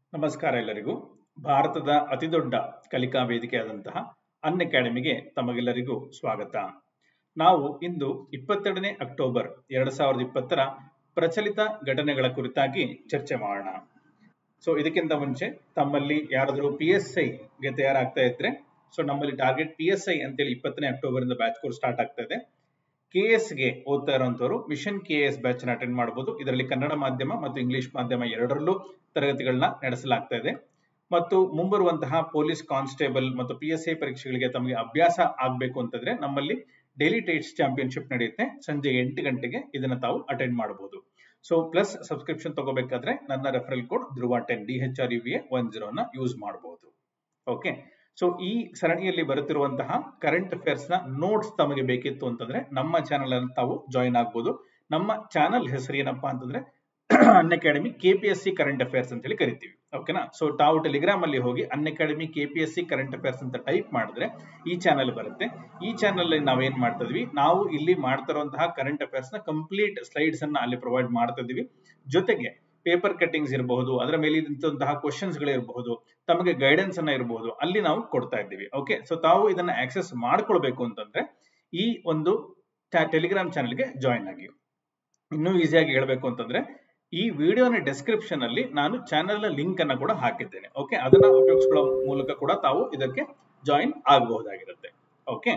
ನಮಸ್ಕಾರ ಎಲ್ಲರಿಗೂ ಭಾರತದ ಅತಿದೊಡ್ಡ ಕಲಿಕಾ ವೇದಿಕೆಯಾದಂತಹ ಅನ್ ಅಕಾಡೆಮಿಗೆ ತಮಗೆಲ್ಲರಿಗೂ ಸ್ವಾಗತ ನಾವು ಇಂದು ಇಪ್ಪತ್ತೆರಡನೇ ಅಕ್ಟೋಬರ್ ಎರಡ್ ಸಾವಿರದ ಇಪ್ಪತ್ತರ ಪ್ರಚಲಿತ ಘಟನೆಗಳ ಕುರಿತಾಗಿ ಚರ್ಚೆ ಮಾಡೋಣ ಸೊ ಇದಕ್ಕಿಂತ ಮುಂಚೆ ತಮ್ಮಲ್ಲಿ ಯಾರಾದರೂ ಪಿ ಎಸ್ ಐಗೆ ತಯಾರಾಗ್ತಾ ಇದ್ರೆ ಸೊ ನಮ್ಮಲ್ಲಿ ಟಾರ್ಗೆಟ್ ಪಿ ಎಸ್ ಐ ಅಂತೇಳಿ ಇಪ್ಪತ್ತನೇ ಅಕ್ಟೋಬರ್ ಇಂದ ಬ್ಯಾಚ್ ಕೋರ್ಸ್ ಸ್ಟಾರ್ಟ್ ಆಗ್ತಾ ಇದೆ ಕೆ ಎಸ್ ಗೆ ಓದ್ತಾ ಇರುವಂತವರು ಮಿಷನ್ ಕೆ ಎಸ್ ಬ್ಯಾಚ್ ನ ಅಟೆಂಡ್ ಮಾಡಬಹುದು ಇದರಲ್ಲಿ ಕನ್ನಡ ಮಾಧ್ಯಮ ಮತ್ತು ಇಂಗ್ಲಿಷ್ ಮಾಧ್ಯಮ ಎರಡರಲ್ಲೂ ತರಗತಿಗಳನ್ನ ನಡೆಸಲಾಗ್ತಾ ಇದೆ ಮತ್ತು ಮುಂಬರುವಂತಹ ಪೊಲೀಸ್ ಕಾನ್ಸ್ಟೇಬಲ್ ಮತ್ತು ಪಿ ಎಸ್ ಐ ಪರೀಕ್ಷೆಗಳಿಗೆ ತಮಗೆ ಅಭ್ಯಾಸ ಆಗಬೇಕು ಅಂತಂದ್ರೆ ನಮ್ಮಲ್ಲಿ ಡೈಲಿ ಟೈಟ್ಸ್ ಚಾಂಪಿಯನ್ಶಿಪ್ ನಡೆಯುತ್ತೆ ಸಂಜೆ ಎಂಟು ಗಂಟೆಗೆ ಇದನ್ನ ತಾವು ಅಟೆಂಡ್ ಮಾಡಬಹುದು ಸೊ ಪ್ಲಸ್ ಸಬ್ಸ್ಕ್ರಿಪ್ಷನ್ ತಗೋಬೇಕಾದ್ರೆ ನನ್ನ referral code Dhruva ten D H R U V one ಜೀರೋನ ಯೂಸ್ ಮಾಡಬಹುದು ಓಕೆ ಸೊ ಈ ಸರಣಿಯಲ್ಲಿ ಬರುತ್ತಿರುವಂತಹ ಕರೆಂಟ್ ಅಫೇರ್ಸ್ ನ ನೋಟ್ಸ್ ತಮಗೆ ಬೇಕಿತ್ತು ಅಂತಂದ್ರೆ ನಮ್ಮ ಚಾನೆಲ್ ಅಲ್ಲಿ ತಾವು ಜಾಯಿನ್ ಆಗ್ಬೋದು ನಮ್ಮ ಚಾನೆಲ್ ಹೆಸರು ಏನಪ್ಪಾ ಅಂತಂದ್ರೆ Unacademy K P S C current affairs ಅಂತ ಹೇಳಿ ಕರಿತೀವಿ ಓಕೆನಾ ಸೊ ತಾವು ಟೆಲಿಗ್ರಾಮ್ ಅಲ್ಲಿ ಹೋಗಿ Unacademy K P S C current affairs ಅಂತ ಟೈಪ್ ಮಾಡಿದ್ರೆ ಈ ಚಾನೆಲ್ ಬರುತ್ತೆ ಈ ಚಾನೆಲ್ ಅಲ್ಲಿ ನಾವೇನ್ ಮಾಡ್ತಾ ಇದೀವಿ ನಾವು ಇಲ್ಲಿ ಮಾಡ್ತಾ ಇರುವಂತಹ ಕರೆಂಟ್ ಅಫೇರ್ಸ್ ನ ಕಂಪ್ಲೀಟ್ ಸ್ಲೈಡ್ಸ್ ಅನ್ನ ಅಲ್ಲಿ ಪ್ರೊವೈಡ್ ಮಾಡ್ತಾ ಇದೀವಿ ಜೊತೆಗೆ ಪೇಪರ್ ಕಟ್ಟಿಂಗ್ಸ್ ಇರಬಹುದು ಅದರ ಮೇಲೆ ಇದ್ದಂತಹ ಕ್ವಶನ್ಸ್ ಗಳಿರಬಹುದು ತಮಗೆ ಗೈಡೆನ್ಸ್ ಅನ್ನ ಇರಬಹುದು ಅಲ್ಲಿ ನಾವು ಕೊಡ್ತಾ ಇದ್ದೀವಿ ಓಕೆ ಸೊ ತಾವು ಇದನ್ನ ಆಕ್ಸೆಸ್ ಮಾಡ್ಕೊಳ್ಬೇಕು ಅಂತಂದ್ರೆ ಈ ಒಂದು ಟೆಲಿಗ್ರಾಮ್ ಚಾನೆಲ್ಗೆ ಜಾಯಿನ್ ಆಗಿ ಇನ್ನೂ ಈಸಿಯಾಗಿ ಹೇಳ್ಬೇಕು ಅಂತಂದ್ರೆ ಈ ವಿಡಿಯೋನ ಡಿಸ್ಕ್ರಿಪ್ಷನ್ ಅಲ್ಲಿ ನಾನು ಚಾನೆಲ್ ಲಿಂಕ್ ಅನ್ನ ಕೂಡ ಹಾಕಿದ್ದೇನೆ ಓಕೆ ಅದನ್ನ ಉಪಯೋಗಿಸ್ಕೊಳ್ಳೋ ಮೂಲಕ ಕೂಡ ತಾವು ಇದಕ್ಕೆ ಜಾಯಿನ್ ಆಗಬಹುದಾಗಿರುತ್ತೆ ಓಕೆ